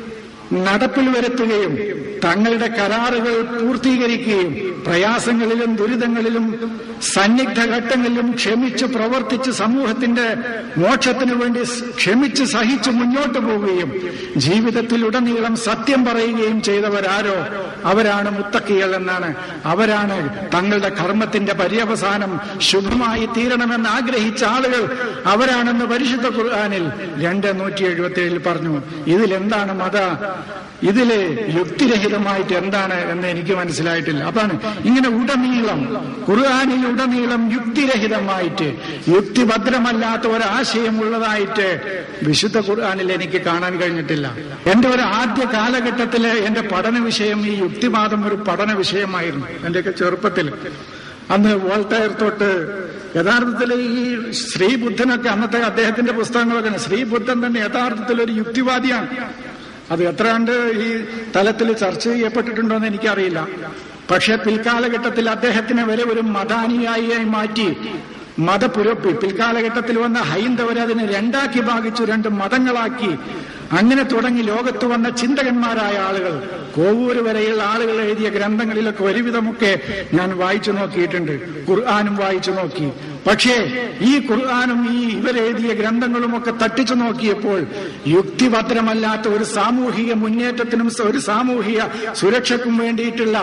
നടപ്പിൽ വരുത്തുകയും തങ്ങളുടെ കരാറുകൾ പൂർത്തീകരിക്കുകയും പ്രയാസങ്ങളിലും ദുരിതങ്ങളിലും സന്നിഗ്ധ ഘട്ടങ്ങളിലും ക്ഷമിച്ച് പ്രവർത്തിച്ച് സമൂഹത്തിന്റെ മോക്ഷത്തിനു വേണ്ടി ക്ഷമിച്ച് സഹിച്ച് മുന്നോട്ട് പോവുകയും ജീവിതത്തിലുടനീളം സത്യം പറയുകയും ചെയ്തവരാരോ അവരാണ് മുത്തക്കികൾ എന്നാണ് അവരാണ് തങ്ങളുടെ കർമ്മത്തിന്റെ പര്യവസാനം ശുഭമായി തീരണമെന്ന് ആഗ്രഹിച്ച ആളുകൾ അവരാണെന്ന് പരിശുദ്ധ ഖുർആാനിൽ രണ്ട് നൂറ്റി എഴുപത്തി ഏഴിൽ പറഞ്ഞു ഇതിലെന്താണ് മത ഇതില് യുക്തിരഹിതമായിട്ട് എന്താണ് എന്ന് എനിക്ക് മനസ്സിലായിട്ടില്ല അതാണ് ഇങ്ങനെ ഉടനീളം ഖുർആാനിൽ ഉടനീളം യുക്തിരഹിതമായിട്ട് യുക്തിഭദ്രമല്ലാത്ത ഒരാശയം ഉള്ളതായിട്ട് വിശുദ്ധ ഖുർആാനിൽ എനിക്ക് കാണാൻ കഴിഞ്ഞിട്ടില്ല എന്റെ ഒരു ആദ്യ കാലഘട്ടത്തില് എന്റെ പഠന വിഷയം ഈ യുക്തിവാദം ഒരു പഠന വിഷയമായിരുന്നു എന്റെയൊക്കെ ചെറുപ്പത്തിൽ അന്ന് വോൾട്ടയർ തൊട്ട് യഥാർത്ഥത്തിൽ ഈ ശ്രീബുദ്ധനൊക്കെ അന്നത്തെ അദ്ദേഹത്തിന്റെ പുസ്തകങ്ങളൊക്കെ ശ്രീബുദ്ധൻ തന്നെ യഥാർത്ഥത്തിൽ ഒരു യുക്തിവാദിയാണ് അത് എത്ര കണ്ട് ഈ തലത്തിൽ ചർച്ച ചെയ്യപ്പെട്ടിട്ടുണ്ടോ എന്ന് എനിക്കറിയില്ല പക്ഷെ പിൽക്കാലഘട്ടത്തിൽ അദ്ദേഹത്തിനെ വരെ ഒരു മതാനുയായിയായി മാറ്റി മതപുരപ്പി പിൽക്കാലഘട്ടത്തിൽ വന്ന ഹൈന്ദവരെ അതിനെ രണ്ടാക്കി ഭാഗിച്ചു രണ്ട് മതങ്ങളാക്കി അങ്ങനെ തുടങ്ങി ലോകത്ത് വന്ന ചിന്തകന്മാരായ ആളുകൾ കോവൂര് വരെയുള്ള ആളുകൾ എഴുതിയ ഗ്രന്ഥങ്ങളിലൊക്കെ ഒരുവിധമൊക്കെ ഞാൻ വായിച്ചു നോക്കിയിട്ടുണ്ട് ഖുർആാനും വായിച്ചു നോക്കി പക്ഷേ ഈ ഖുർആാനും ഈ ഇവരെഴുതിയ ഗ്രന്ഥങ്ങളും ഒക്കെ തട്ടിച്ചു നോക്കിയപ്പോൾ യുക്തിഭദ്രമല്ലാത്ത ഒരു സാമൂഹിക മുന്നേറ്റത്തിനും ഒരു സാമൂഹിക സുരക്ഷയ്ക്കും വേണ്ടിയിട്ടുള്ള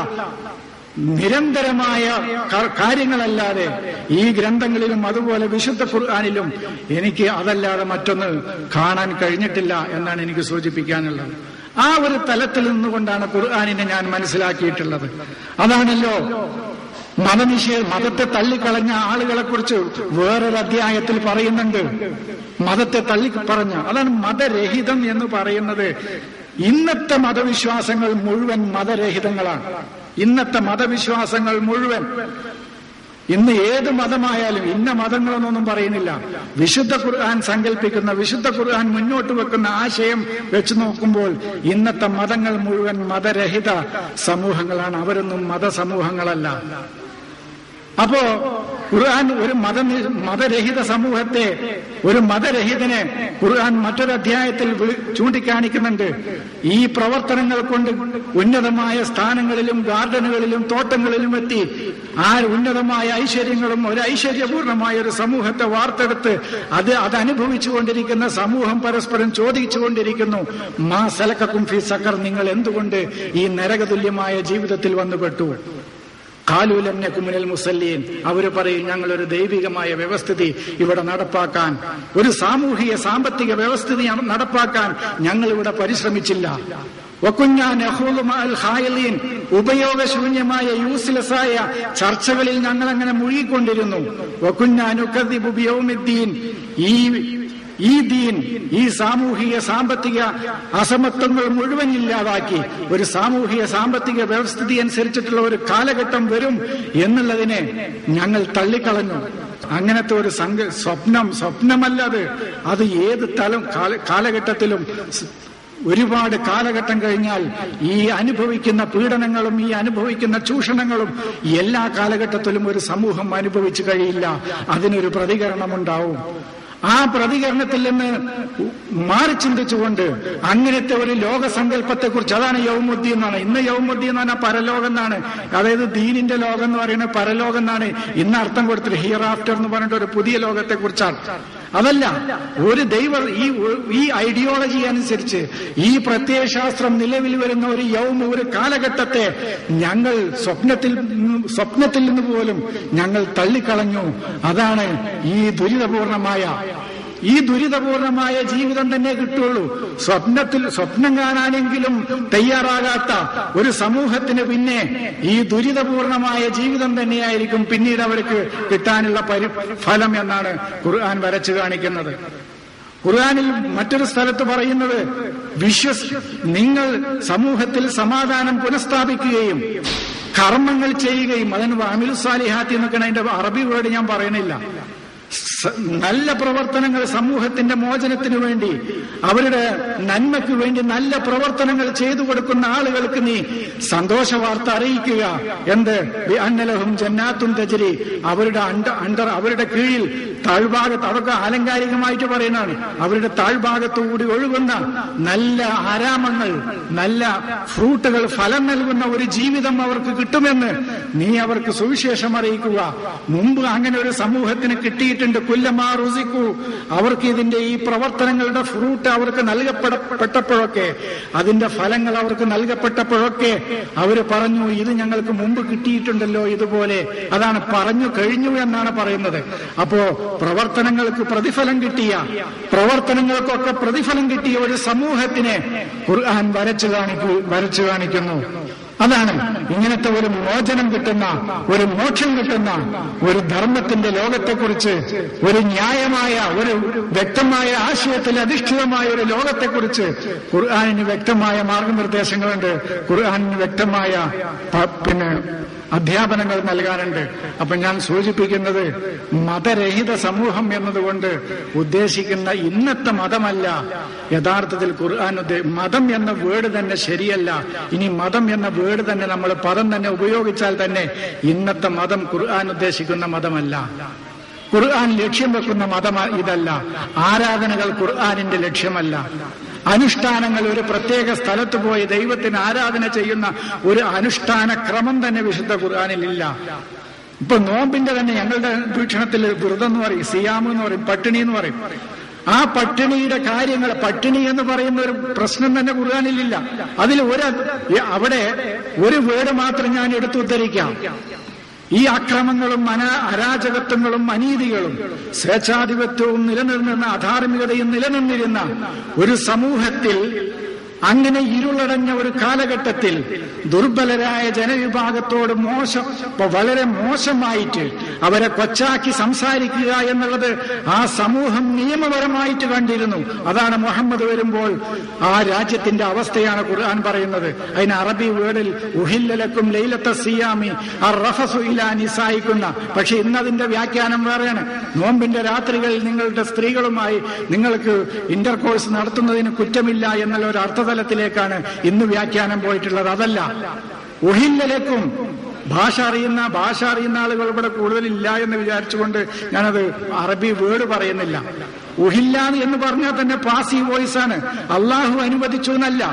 നിരന്തരമായ കാര്യങ്ങളല്ലാതെ ഈ ഗ്രന്ഥങ്ങളിലും അതുപോലെ വിശുദ്ധ ഖുർആാനിലും എനിക്ക് അതല്ലാതെ മറ്റൊന്ന് കാണാൻ കഴിഞ്ഞിട്ടില്ല എന്നാണ് എനിക്ക് സൂചിപ്പിക്കാനുള്ളത് ആ ഒരു തലത്തിൽ നിന്നുകൊണ്ടാണ് ഖുർആാനിനെ ഞാൻ മനസ്സിലാക്കിയിട്ടുള്ളത് അതാണല്ലോ മതനിഷേ മതത്തെ തള്ളിക്കളഞ്ഞ ആളുകളെ കുറിച്ച് വേറൊരു അധ്യായത്തിൽ പറയുന്നുണ്ട് മതത്തെ തള്ളി പറഞ്ഞ അതാണ് മതരഹിതം എന്ന് പറയുന്നത് ഇന്നത്തെ മതവിശ്വാസങ്ങൾ മുഴുവൻ മതരഹിതങ്ങളാണ് ഇന്നത്തെ മതവിശ്വാസങ്ങൾ മുഴുവൻ ഇന്ന് ഏത് മതമായാലും ഇന്ന മതങ്ങളെന്നൊന്നും പറയുന്നില്ല വിശുദ്ധ ഖുർആൻ സങ്കല്പിക്കുന്ന വിശുദ്ധ ഖുർആൻ മുന്നോട്ട് വെക്കുന്ന ആശയം വെച്ച് നോക്കുമ്പോൾ ഇന്നത്തെ മതങ്ങൾ മുഴുവൻ മതരഹിത സമൂഹങ്ങളാണ് അവരൊന്നും മതസമൂഹങ്ങളല്ല അപ്പോ ഖുർആൻ ഒരു മത മതരഹിത സമൂഹത്തെ ഒരു മതരഹിതനെ ഖുർആൻ മറ്റൊരു അധ്യായത്തിൽ ചൂണ്ടിക്കാണിക്കുന്നുണ്ട് ഈ പ്രവർത്തനങ്ങൾ കൊണ്ട് ഉന്നതമായ സ്ഥാനങ്ങളിലും ഗാർഡനുകളിലും തോട്ടങ്ങളിലും എത്തി ആ ഉന്നതമായ ഐശ്വര്യങ്ങളും ഒരു ഐശ്വര്യപൂർണമായ ഒരു സമൂഹത്തെ വാർത്തെടുത്ത് അത് അത് അനുഭവിച്ചുകൊണ്ടിരിക്കുന്ന സമൂഹം പരസ്പരം ചോദിച്ചുകൊണ്ടിരിക്കുന്നു മാ സലക്കും ഫി സക്കർ നിങ്ങൾ എന്തുകൊണ്ട് ഈ നരകതുല്യമായ ജീവിതത്തിൽ വന്നുപെട്ടു കാലൂലമ്യ കുമിനൽ മുസല്ലീൻ അവര് പറയും ഞങ്ങളൊരു ദൈവികമായ വ്യവസ്ഥിതി ഇവിടെ നടപ്പാക്കാൻ ഒരു സാമൂഹിക സാമ്പത്തിക വ്യവസ്ഥിതി നടപ്പാക്കാൻ ഞങ്ങൾ ഇവിടെ പരിശ്രമിച്ചില്ല ഉപയോഗശൂന്യമായ യൂസ്ലെസ്സായ ചർച്ചകളിൽ ഞങ്ങൾ അങ്ങനെ മുഴുകിക്കൊണ്ടിരുന്നു വക്കുഞ്ഞാനുക്കദ്ദീൻ ഈ ഈ ദീൻ ഈ സാമൂഹിക സാമ്പത്തിക അസമത്വങ്ങൾ മുഴുവൻ ഇല്ലാതാക്കി ഒരു സാമൂഹിക സാമ്പത്തിക വ്യവസ്ഥിതി അനുസരിച്ചിട്ടുള്ള ഒരു കാലഘട്ടം വരും എന്നുള്ളതിനെ ഞങ്ങൾ തള്ളിക്കളഞ്ഞു അങ്ങനത്തെ ഒരു സംഘ സ്വപ്നം സ്വപ്നമല്ലത് അത് ഏത് തലം കാലഘട്ടത്തിലും ഒരുപാട് കാലഘട്ടം കഴിഞ്ഞാൽ ഈ അനുഭവിക്കുന്ന പീഡനങ്ങളും ഈ അനുഭവിക്കുന്ന ചൂഷണങ്ങളും എല്ലാ കാലഘട്ടത്തിലും ഒരു സമൂഹം അനുഭവിച്ചു കഴിയില്ല അതിനൊരു പ്രതികരണമുണ്ടാവും ആ പ്രതികരണത്തിൽ നിന്ന് മാറി ചിന്തിച്ചുകൊണ്ട് അങ്ങനത്തെ ഒരു ലോകസങ്കല്പത്തെ കുറിച്ച് അതാണ് യൗമുദ്ദി എന്നാണ് ഇന്ന് യൗമുദ്ദി എന്ന് പറഞ്ഞാൽ പരലോകം എന്നാണ് അതായത് ദീനിന്റെ ലോകം എന്ന് പറയുന്നത് പരലോകം എന്നാണ് ഇന്ന് അർത്ഥം കൊടുത്തിട്ട് ഹിയർ ആഫ്റ്റർ എന്ന് പറഞ്ഞിട്ട് ഒരു പുതിയ ലോകത്തെ കുറിച്ചാണ് അതല്ല ഒരു ദൈവ ഈ ഈ ഐഡിയോളജി അനുസരിച്ച് ഈ പ്രത്യയശാസ്ത്രം നിലവിൽ വരുന്ന ഒരു യൗമ ഒരു കാലഘട്ടത്തെ ഞങ്ങൾ സ്വപ്നത്തിൽ സ്വപ്നത്തിൽ നിന്ന് പോലും ഞങ്ങൾ തള്ളിക്കളഞ്ഞു അതാണ് ഈ ദുരിതപൂർണമായ ഈ ദുരിതപൂർണമായ ജീവിതം തന്നെ കിട്ടുള്ളൂ സ്വപ്നത്തിൽ സ്വപ്നം കാണാനെങ്കിലും തയ്യാറാകാത്ത ഒരു സമൂഹത്തിന് പിന്നെ ഈ ദുരിതപൂർണമായ ജീവിതം തന്നെയായിരിക്കും പിന്നീട് അവർക്ക് കിട്ടാനുള്ള പരി ഫലം എന്നാണ് ഖുർആൻ വരച്ചു കാണിക്കുന്നത് ഖുർആാനിൽ മറ്റൊരു സ്ഥലത്ത് പറയുന്നത് വിശ്വസ് നിങ്ങൾ സമൂഹത്തിൽ സമാധാനം പുനഃസ്ഥാപിക്കുകയും കർമ്മങ്ങൾ ചെയ്യുകയും അതിന് അമിലുസാലിഹാത്തി എന്നൊക്കെയാണ് അതിന്റെ അറബി വേർഡ് ഞാൻ പറയണില്ല നല്ല പ്രവർത്തനങ്ങൾ സമൂഹത്തിന്റെ മോചനത്തിന് വേണ്ടി അവരുടെ നന്മയ്ക്ക് വേണ്ടി നല്ല പ്രവർത്തനങ്ങൾ ചെയ്തു കൊടുക്കുന്ന ആളുകൾക്ക് നീ സന്തോഷ വാർത്ത അറിയിക്കുക എന്ത് അന്നലഹും ജന്നാത്തും തജരി അവരുടെ അണ്ടർ അവരുടെ കീഴിൽ താഴ്ഭാഗത്ത് അതൊക്കെ ആലങ്കാരികമായിട്ട് പറയുന്നതാണ് അവരുടെ താഴ്ഭാഗത്തുകൂടി ഒഴുകുന്ന നല്ല ആരാമങ്ങൾ നല്ല ഫ്രൂട്ടുകൾ ഫലം നൽകുന്ന ഒരു ജീവിതം അവർക്ക് കിട്ടുമെന്ന് നീ അവർക്ക് സുവിശേഷം അറിയിക്കുക മുമ്പ് അങ്ങനെ ഒരു സമൂഹത്തിന് കിട്ടിയിട്ടുണ്ട് കുല്ലമാ റുസിക്കു അവർക്ക് ഇതിന്റെ ഈ പ്രവർത്തനങ്ങളുടെ ഫ്രൂട്ട് അവർക്ക് നൽകപ്പെടപ്പെട്ടപ്പോഴൊക്കെ അതിന്റെ ഫലങ്ങൾ അവർക്ക് നൽകപ്പെട്ടപ്പോഴൊക്കെ അവര് പറഞ്ഞു ഇത് ഞങ്ങൾക്ക് മുമ്പ് കിട്ടിയിട്ടുണ്ടല്ലോ ഇതുപോലെ അതാണ് പറഞ്ഞു കഴിഞ്ഞു എന്നാണ് പറയുന്നത് അപ്പോ പ്രവർത്തനങ്ങൾക്ക് പ്രതിഫലം കിട്ടിയ പ്രവർത്തനങ്ങൾക്കൊക്കെ പ്രതിഫലം കിട്ടിയ ഒരു സമൂഹത്തിനെ ഖുർആൻ വരച്ചു കാണിക്കൂ വരച്ചു കാണിക്കുന്നു അതാണ് ഇങ്ങനത്തെ ഒരു മോചനം കിട്ടുന്ന ഒരു മോക്ഷം കിട്ടുന്ന ഒരു ധർമ്മത്തിന്റെ ലോകത്തെക്കുറിച്ച് ഒരു ന്യായമായ ഒരു വ്യക്തമായ ആശയത്തിൽ അധിഷ്ഠിതമായ ഒരു ലോകത്തെക്കുറിച്ച് ഖുർആാനിന് വ്യക്തമായ മാർഗനിർദ്ദേശങ്ങളുണ്ട് ഖുർആാനിന് വ്യക്തമായ പ- പിന്നെ അധ്യാപനങ്ങൾ നൽകാനുണ്ട് അപ്പൊ ഞാൻ സൂചിപ്പിക്കുന്നത് മതരഹിത സമൂഹം എന്നതുകൊണ്ട് ഉദ്ദേശിക്കുന്ന ഇന്നത്തെ മതമല്ല യഥാർത്ഥത്തിൽ ഖുർആൻ ഉദ്ദേ- മതം എന്ന വേർഡ് തന്നെ ശരിയല്ല ഇനി മതം എന്ന വേർഡ് തന്നെ നമ്മൾ പദം തന്നെ ഉപയോഗിച്ചാൽ തന്നെ ഇന്നത്തെ മതം ഖുർആൻ ഉദ്ദേശിക്കുന്ന മതമല്ല ഖുർആൻ ലക്ഷ്യം വെക്കുന്ന മതം ഇതല്ല ആരാധനകൾ ഖുർആനിന്റെ ലക്ഷ്യമല്ല അനുഷ്ഠാനങ്ങൾ ഒരു പ്രത്യേക സ്ഥലത്ത് പോയി ദൈവത്തിന് ആരാധന ചെയ്യുന്ന ഒരു അനുഷ്ഠാന ക്രമം തന്നെ വിശുദ്ധ ഖുർആനിലില്ല ഇപ്പൊ നോമ്പിന്റെ തന്നെ ഞങ്ങളുടെ വീക്ഷണത്തിൽ വ്രതം എന്ന് പറയും സിയാം എന്ന് പറയും പട്ടിണി എന്ന് പറയും ആ പട്ടിണിയുടെ കാര്യങ്ങൾ പട്ടിണി എന്ന് പറയുന്ന ഒരു പ്രശ്നം തന്നെ ഖുർആാനിലില്ല അതിൽ ഒരു അവിടെ ഒരു വേർഡ് മാത്രം ഞാൻ എടുത്തുദ്ധരിക്കാം ഈ അക്രമങ്ങളും അന അരാജകത്വങ്ങളും അനീതികളും സ്വേച്ഛാധിപത്യവും നിലനിന്നിരുന്ന അധാർമികതയും നിലനിന്നിരുന്ന ഒരു സമൂഹത്തിൽ അങ്ങനെ ഇരുളടഞ്ഞ ഒരു കാലഘട്ടത്തിൽ ദുർബലരായ ജനവിഭാഗത്തോട് മോശം വളരെ മോശമായിട്ട് അവരെ കൊച്ചാക്കി സംസാരിക്കുക എന്നുള്ളത് ആ സമൂഹം നിയമപരമായിട്ട് കണ്ടിരുന്നു അതാണ് മുഹമ്മദ് വരുമ്പോൾ ആ രാജ്യത്തിന്റെ അവസ്ഥയാണ് ഖുർആൻ പറയുന്നത് അതിന് അറബി വേർഡിൽ ഉഹില്ലലക്കും ലൈലത്ത സിയാമി റഫസു ഇലാ നിസായിക്കുന്ന പക്ഷെ ഇന്നതിന്റെ വ്യാഖ്യാനം വേറെയാണ് നോമ്പിന്റെ രാത്രികളിൽ നിങ്ങളുടെ സ്ത്രീകളുമായി നിങ്ങൾക്ക് ഇന്റർകോഴ്സ് നടത്തുന്നതിന് കുറ്റമില്ല എന്നുള്ള ഒരു അർത്ഥതലത്തിലേക്കാണ് ഇന്ന് വ്യാഖ്യാനം പോയിട്ടുള്ളത് അതല്ല ഉഹില്ലലക്കും ഭാഷ അറിയുന്ന ഭാഷ അറിയുന്ന ആളുകൾ ഇവിടെ കൂടുതലില്ല എന്ന് വിചാരിച്ചുകൊണ്ട് ഞാനത് അറബി വേർഡ് പറയുന്നില്ല ഉഹില്ലാന്ന് എന്ന് പറഞ്ഞാൽ തന്നെ പാസീവ് വോയിസ് ആണ് അള്ളാഹു അനുവദിച്ചു എന്നല്ല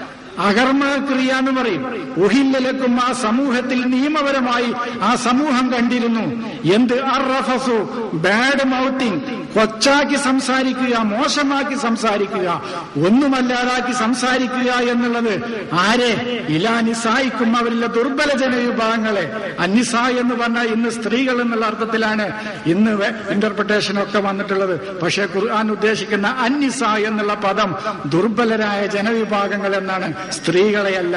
അകർമ്മ ക്രിയ എന്ന് പറയും ഉഹില്ലലക്കും ആ സമൂഹത്തിൽ നിയമപരമായി ആ സമൂഹം കണ്ടിരുന്നു എന്ത് അറഫസു ബാഡ് മൗത്തിങ് കൊച്ചാക്കി സംസാരിക്കുക മോശമാക്കി സംസാരിക്കുക ഒന്നുമല്ലാതാക്കി സംസാരിക്കുക എന്നുള്ളത് ആരെ ഇലാ നിസായിക്കും അവരിലെ ദുർബല ജനവിഭാഗങ്ങളെ അന്നിസ എന്ന് പറഞ്ഞാൽ ഇന്ന് സ്ത്രീകൾ എന്നുള്ള അർത്ഥത്തിലാണ് ഇന്ന് ഇന്റർപ്രിട്ടേഷൻ ഒക്കെ വന്നിട്ടുള്ളത് പക്ഷേ ഖുർആൻ ഉദ്ദേശിക്കുന്ന അന്നിസ എന്നുള്ള പദം ദുർബലരായ ജനവിഭാഗങ്ങൾ എന്നാണ് സ്ത്രീകളെയല്ല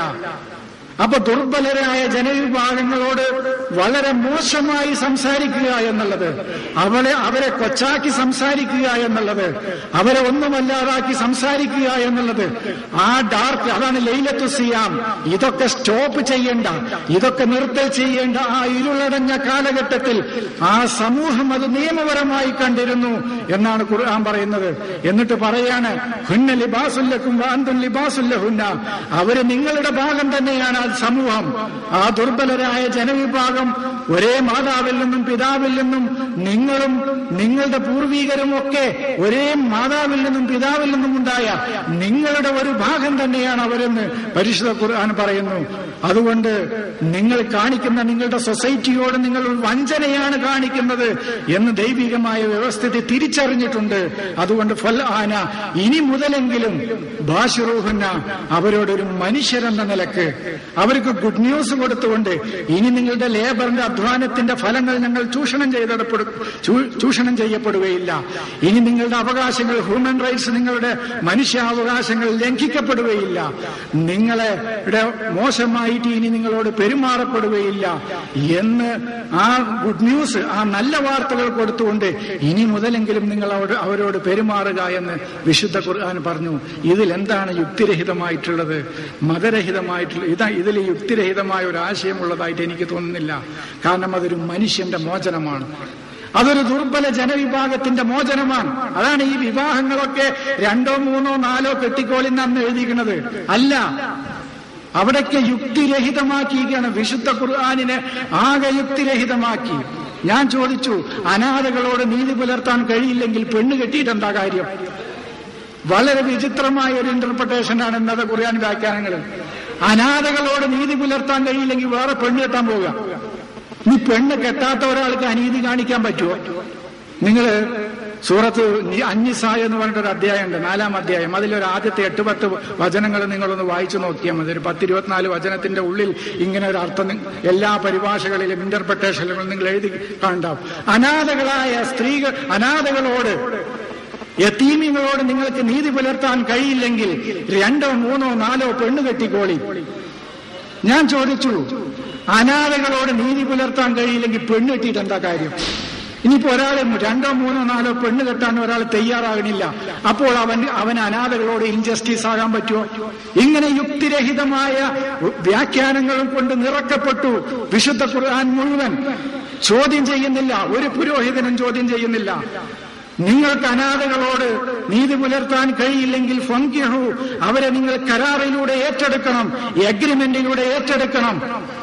അപ്പൊ ദുർബലരായ ജനവിഭാഗങ്ങളോട് വളരെ മോശമായി സംസാരിക്കുക എന്നുള്ളത് അവരെ അവരെ കൊച്ചാക്കി സംസാരിക്കുക എന്നുള്ളത് അവരെ ഒന്നുമല്ലാതാക്കി സംസാരിക്കുക എന്നുള്ളത് ആ ഡാർക്ക് അതാണ് ലൈലത്തു സിയാം ഇതൊക്കെ സ്റ്റോപ്പ് ചെയ്യേണ്ട ഇതൊക്കെ നിർത്തൽ ചെയ്യേണ്ട ആ ഇരുളടഞ്ഞ കാലഘട്ടത്തിൽ ആ സമൂഹം അത് നിയമപരമായി കണ്ടിരുന്നു എന്നാണ് ഖുർആൻ പറയുന്നത് എന്നിട്ട് പറയാണ് ഹുന്ന ലിബാസുല്ലക്കും വാന്തും ലിബാസുല്ലഹുന്ന അവര് നിങ്ങളുടെ ഭാഗം തന്നെയാണ് ആ സമൂഹം ആ ദുർബലരായ ജനവിഭാഗം ഒരേ മാതാവിൽ നിന്നും പിതാവിൽ നിന്നും നിങ്ങളും നിങ്ങളുടെ പൂർവീകരും ഒക്കെ ഒരേ മാതാവിൽ നിന്നും പിതാവിൽ നിന്നും ഉണ്ടായ നിങ്ങളുടെ ഒരു ഭാഗം തന്നെയാണ് അവരെന്ന് പരിശുദ്ധ ഖുർആൻ പറയുന്നു അതുകൊണ്ട് നിങ്ങൾ കാണിക്കുന്ന നിങ്ങളുടെ സൊസൈറ്റിയോട് നിങ്ങൾ ഒരു വഞ്ചനയാണ് കാണിക്കുന്നത് എന്ന് ദൈവികമായ വ്യവസ്ഥിതി തിരിച്ചറിഞ്ഞിട്ടുണ്ട് അതുകൊണ്ട് ഫൽ ആന ഇനി മുതലെങ്കിലും ബാഷുറൂഹുന്ന അവരോടൊരു മനുഷ്യരെന്ന നിലക്ക് അവർക്ക് ഗുഡ് ന്യൂസ് കൊടുത്തുകൊണ്ട് ഇനി നിങ്ങളുടെ ലേബറിന്റെ അധ്വാനത്തിന്റെ ഫലങ്ങൾ ഞങ്ങൾ ചൂഷണം ചെയ്തെടുപ്പെടും ചൂഷണം ചെയ്യപ്പെടുകയില്ല ഇനി നിങ്ങളുടെ അവകാശങ്ങൾ ഹ്യൂമൻ റൈറ്റ്സ് നിങ്ങളുടെ മനുഷ്യാവകാശങ്ങൾ ലംഘിക്കപ്പെടുകയില്ല നിങ്ങളെ മോശമായിട്ട് ഇനി നിങ്ങളോട് പെരുമാറപ്പെടുകയില്ല എന്ന് ആ ഗുഡ് ന്യൂസ് ആ നല്ല വാർത്തകൾ കൊടുത്തുകൊണ്ട് ഇനി മുതലെങ്കിലും നിങ്ങൾ അവരോട് അവരോട് പെരുമാറുക എന്ന് വിശുദ്ധ ഖുർആൻ പറഞ്ഞു ഇതിൽ എന്താണ് യുക്തിരഹിതമായിട്ടുള്ളത് മതരഹിതമായിട്ടുള്ള ഇതാ ഇതിൽ യുക്തിരഹിതമായ ഒരു ആശയമുള്ളതായിട്ട് എനിക്ക് തോന്നുന്നില്ല കാരണം അതൊരു മനുഷ്യന്റെ മോചനമാണ് അതൊരു ദുർബല ജനവിഭാഗത്തിന്റെ മോചനമാണ് അതാണ് ഈ വിവാഹങ്ങളൊക്കെ രണ്ടോ മൂന്നോ നാലോ കെട്ടിക്കോളിന്ന് അന്ന് എഴുതിയിരിക്കുന്നത് അല്ല അവിടൊക്കെ യുക്തിരഹിതമാക്കിയിരിക്കുകയാണ് വിശുദ്ധ ഖുർആാനിനെ ആകെ യുക്തിരഹിതമാക്കി ഞാൻ ചോദിച്ചു അനാഥകളോട് നീതി പുലർത്താൻ കഴിയില്ലെങ്കിൽ പെണ്ണ് കെട്ടിയിട്ട് എന്താ കാര്യം വളരെ വിചിത്രമായ ഒരു ഇന്റർപ്രിട്ടേഷനാണ് ഇന്നത്തെ ഖുർആൻ വ്യാഖ്യാനങ്ങൾ അനാഥകളോട് നീതി പുലർത്താൻ കഴിയില്ലെങ്കിൽ വേറെ പെണ്ണ് കെട്ടാൻ പോവുക ഈ പെണ്ണ് കെട്ടാത്ത ഒരാൾക്ക് അനീതി കാണിക്കാൻ പറ്റുമോ നിങ്ങൾ സൂറത്ത് അഞ്ഞിസ എന്ന് പറഞ്ഞിട്ടൊരു അധ്യായമുണ്ട് നാലാം അധ്യായം അതിലൊരു ആദ്യത്തെ എട്ട് പത്ത് വചനങ്ങൾ നിങ്ങളൊന്ന് വായിച്ചു നോക്കിയാൽ മതി ഒരു പത്തിരുപത്തിനാല് വചനത്തിന്റെ ഉള്ളിൽ ഇങ്ങനെ ഒരു അർത്ഥം നി- എല്ലാ പരിഭാഷകളിലും ഇന്റർപ്രിട്ടേഷനിലും നിങ്ങൾ എഴുതി കണ്ടാവും അനാഥകളായ സ്ത്രീകൾ അനാഥകളോട് യത്തീമികളോട് നിങ്ങൾക്ക് നീതി പുലർത്താൻ കഴിയില്ലെങ്കിൽ രണ്ടോ മൂന്നോ നാലോ പെണ്ണ് കെട്ടിക്കോളി ഞാൻ ചോദിച്ചു അനാഥകളോട് നീതി പുലർത്താൻ കഴിയില്ലെങ്കിൽ പെണ്ണ് കെട്ടിയിട്ട് എന്താ കാര്യം ഇനിയിപ്പോ ഒരാൾ രണ്ടോ മൂന്നോ നാലോ പെണ്ണ് കെട്ടാൻ ഒരാൾ തയ്യാറാകണില്ല അപ്പോൾ അവൻ അവൻ അനാഥകളോട് ഇൻജസ്റ്റിസ് ആകാൻ പറ്റുമോ ഇങ്ങനെ യുക്തിരഹിതമായ വ്യാഖ്യാനങ്ങളും കൊണ്ട് നിറക്കപ്പെട്ടു വിശുദ്ധ ഖുർആൻ മുഴുവൻ ചോദ്യം ചെയ്യുന്നില്ല ഒരു പുരോഹിതനും ചോദ്യം ചെയ്യുന്നില്ല നിങ്ങൾക്ക് അനാഥകളോട് നീതി പുലർത്താൻ കഴിയില്ലെങ്കിൽ ഫങ്കിഹു അവരെ നിങ്ങൾ കരാറിലൂടെ ഏറ്റെടുക്കണം എഗ്രിമെന്റിലൂടെ ഏറ്റെടുക്കണം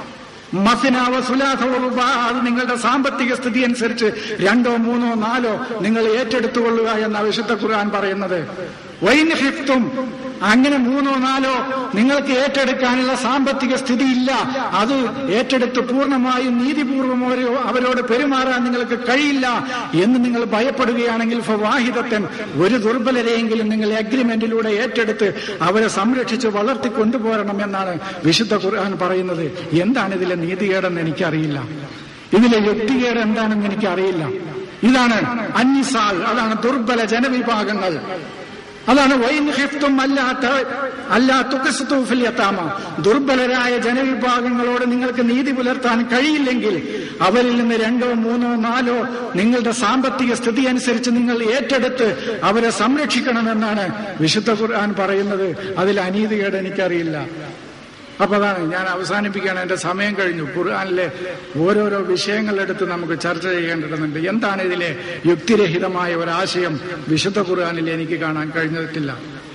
മസിനാവ സുലാഹവുബ അത് നിങ്ങളുടെ സാമ്പത്തിക സ്ഥിതി അനുസരിച്ച് രണ്ടോ മൂന്നോ നാലോ നിങ്ങൾ ഏറ്റെടുത്തുകൊള്ളുക എന്ന വിശുദ്ധ ഖുർആൻ പറയുന്നത് വൈൻ ഹിഫ്തും അങ്ങനെ മൂന്നോ നാലോ നിങ്ങൾക്ക് ഏറ്റെടുക്കാനുള്ള സാമ്പത്തിക സ്ഥിതി ഇല്ല അത് ഏറ്റെടുത്ത് പൂർണ്ണമായും നീതിപൂർവം അവരോ- അവരോട് പെരുമാറാൻ നിങ്ങൾക്ക് കഴിയില്ല എന്ന് നിങ്ങൾ ഭയപ്പെടുകയാണെങ്കിൽ ഫവാഹിദത്തൻ ഒരു ദുർബലരെയെങ്കിലും നിങ്ങൾ അഗ്രിമെന്റിലൂടെ ഏറ്റെടുത്ത് അവരെ സംരക്ഷിച്ച് വളർത്തി കൊണ്ടുപോരണം എന്നാണ് വിശുദ്ധ ഖുർആൻ പറയുന്നത് എന്താണ് ഇതിലെ നീതികേടെന്ന് എനിക്കറിയില്ല ഇതിലെ യുക്തികേട് എന്താണെന്ന് എനിക്കറിയില്ല ഇതാണ് അന്നിസാൽ അതാണ് ദുർബല ജനവിഭാഗങ്ങൾ അതാണ് വൈൻ ഹിഫ്തും അല്ലാത്ത അല്ലാ തുക്കസ്തൂഫിൽ യത്താമ ദുർബലരായ ജനവിഭാഗങ്ങളോട് നിങ്ങൾക്ക് നീതി പുലർത്താൻ കഴിയില്ലെങ്കിൽ അവരിൽ നിന്ന് രണ്ടോ മൂന്നോ നാലോ നിങ്ങളുടെ സാമ്പത്തിക സ്ഥിതി അനുസരിച്ച് നിങ്ങൾ ഏറ്റെടുത്ത് അവരെ സംരക്ഷിക്കണമെന്നാണ് വിശുദ്ധ ഖുർആൻ പറയുന്നത് അതിൽ അനീതികേട് എനിക്കറിയില്ല അപ്പൊ അതാണ് ഞാൻ അവസാനിപ്പിക്കുകയാണ് എന്റെ സമയം കഴിഞ്ഞു ഖുർആാനിലെ ഓരോരോ വിഷയങ്ങളെടുത്ത് നമുക്ക് ചർച്ച ചെയ്യേണ്ടതുണ്ട് എന്താണ് ഇതിലെ യുക്തിരഹിതമായ ഒരാശയം വിശുദ്ധ ഖുർആാനിൽ എനിക്ക് കാണാൻ കഴിഞ്ഞിട്ടില്ല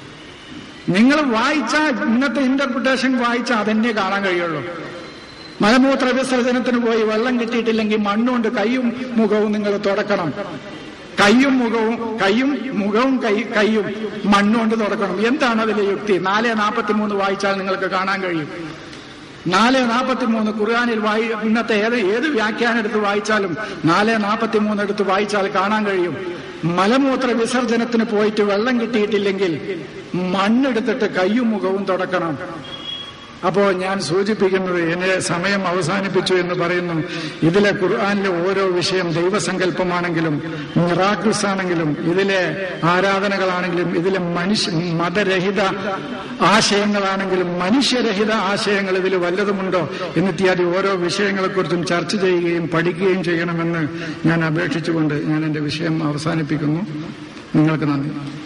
നിങ്ങൾ വായിച്ച ഇന്നത്തെ ഇന്റർപ്രിട്ടേഷൻ വായിച്ച അതന്നെ കാണാൻ കഴിയുള്ളൂ മലമൂത്ര വിസർജനത്തിന് പോയി വെള്ളം കിട്ടിയിട്ടില്ലെങ്കിൽ മണ്ണുകൊണ്ട് കൈയും മുഖവും നിങ്ങൾ തുടക്കണം കൈയും മുഖവും കൈയും മുഖവും കൈ കൈയും മണ്ണുകൊണ്ട് തുടക്കണം എന്താണ് അതിലെ യുക്തി നാല് നാൽപ്പത്തി മൂന്ന് വായിച്ചാൽ നിങ്ങൾക്ക് കാണാൻ കഴിയും നാല് നാൽപ്പത്തി മൂന്ന് ഖുർആാനിൽ വായി ഇന്നത്തെ ഏത് ഏത് വ്യാഖ്യാനം എടുത്ത് വായിച്ചാലും നാല് നാൽപ്പത്തി മൂന്ന് എടുത്ത് വായിച്ചാൽ കാണാൻ കഴിയും മലമൂത്ര വിസർജനത്തിന് പോയിട്ട് വെള്ളം കിട്ടിയിട്ടില്ലെങ്കിൽ മണ്ണെടുത്തിട്ട് കയ്യും മുഖവും തുടക്കണം അപ്പോ ഞാൻ സൂചിപ്പിക്കുന്നത് എന്നെ സമയം അവസാനിപ്പിച്ചു എന്ന് പറയുന്നു ഇതിലെ ഖുർആാനിലെ ഓരോ വിഷയം ദൈവസങ്കല്പമാണെങ്കിലും മിറാക്കിൾസ് ആണെങ്കിലും ഇതിലെ ആരാധനകളാണെങ്കിലും ഇതിലെ മനുഷ്യ മതരഹിത ആശയങ്ങളാണെങ്കിലും മനുഷ്യരഹിത ആശയങ്ങൾ ഇതിൽ വല്ലതുമുണ്ടോ എന്നിത്യാദി ഓരോ വിഷയങ്ങളെക്കുറിച്ചും ചർച്ച ചെയ്യുകയും പഠിക്കുകയും ചെയ്യണമെന്ന് ഞാൻ അപേക്ഷിച്ചുകൊണ്ട് ഞാൻ എന്റെ വിഷയം അവസാനിപ്പിക്കുന്നു നിങ്ങൾക്ക് നന്ദി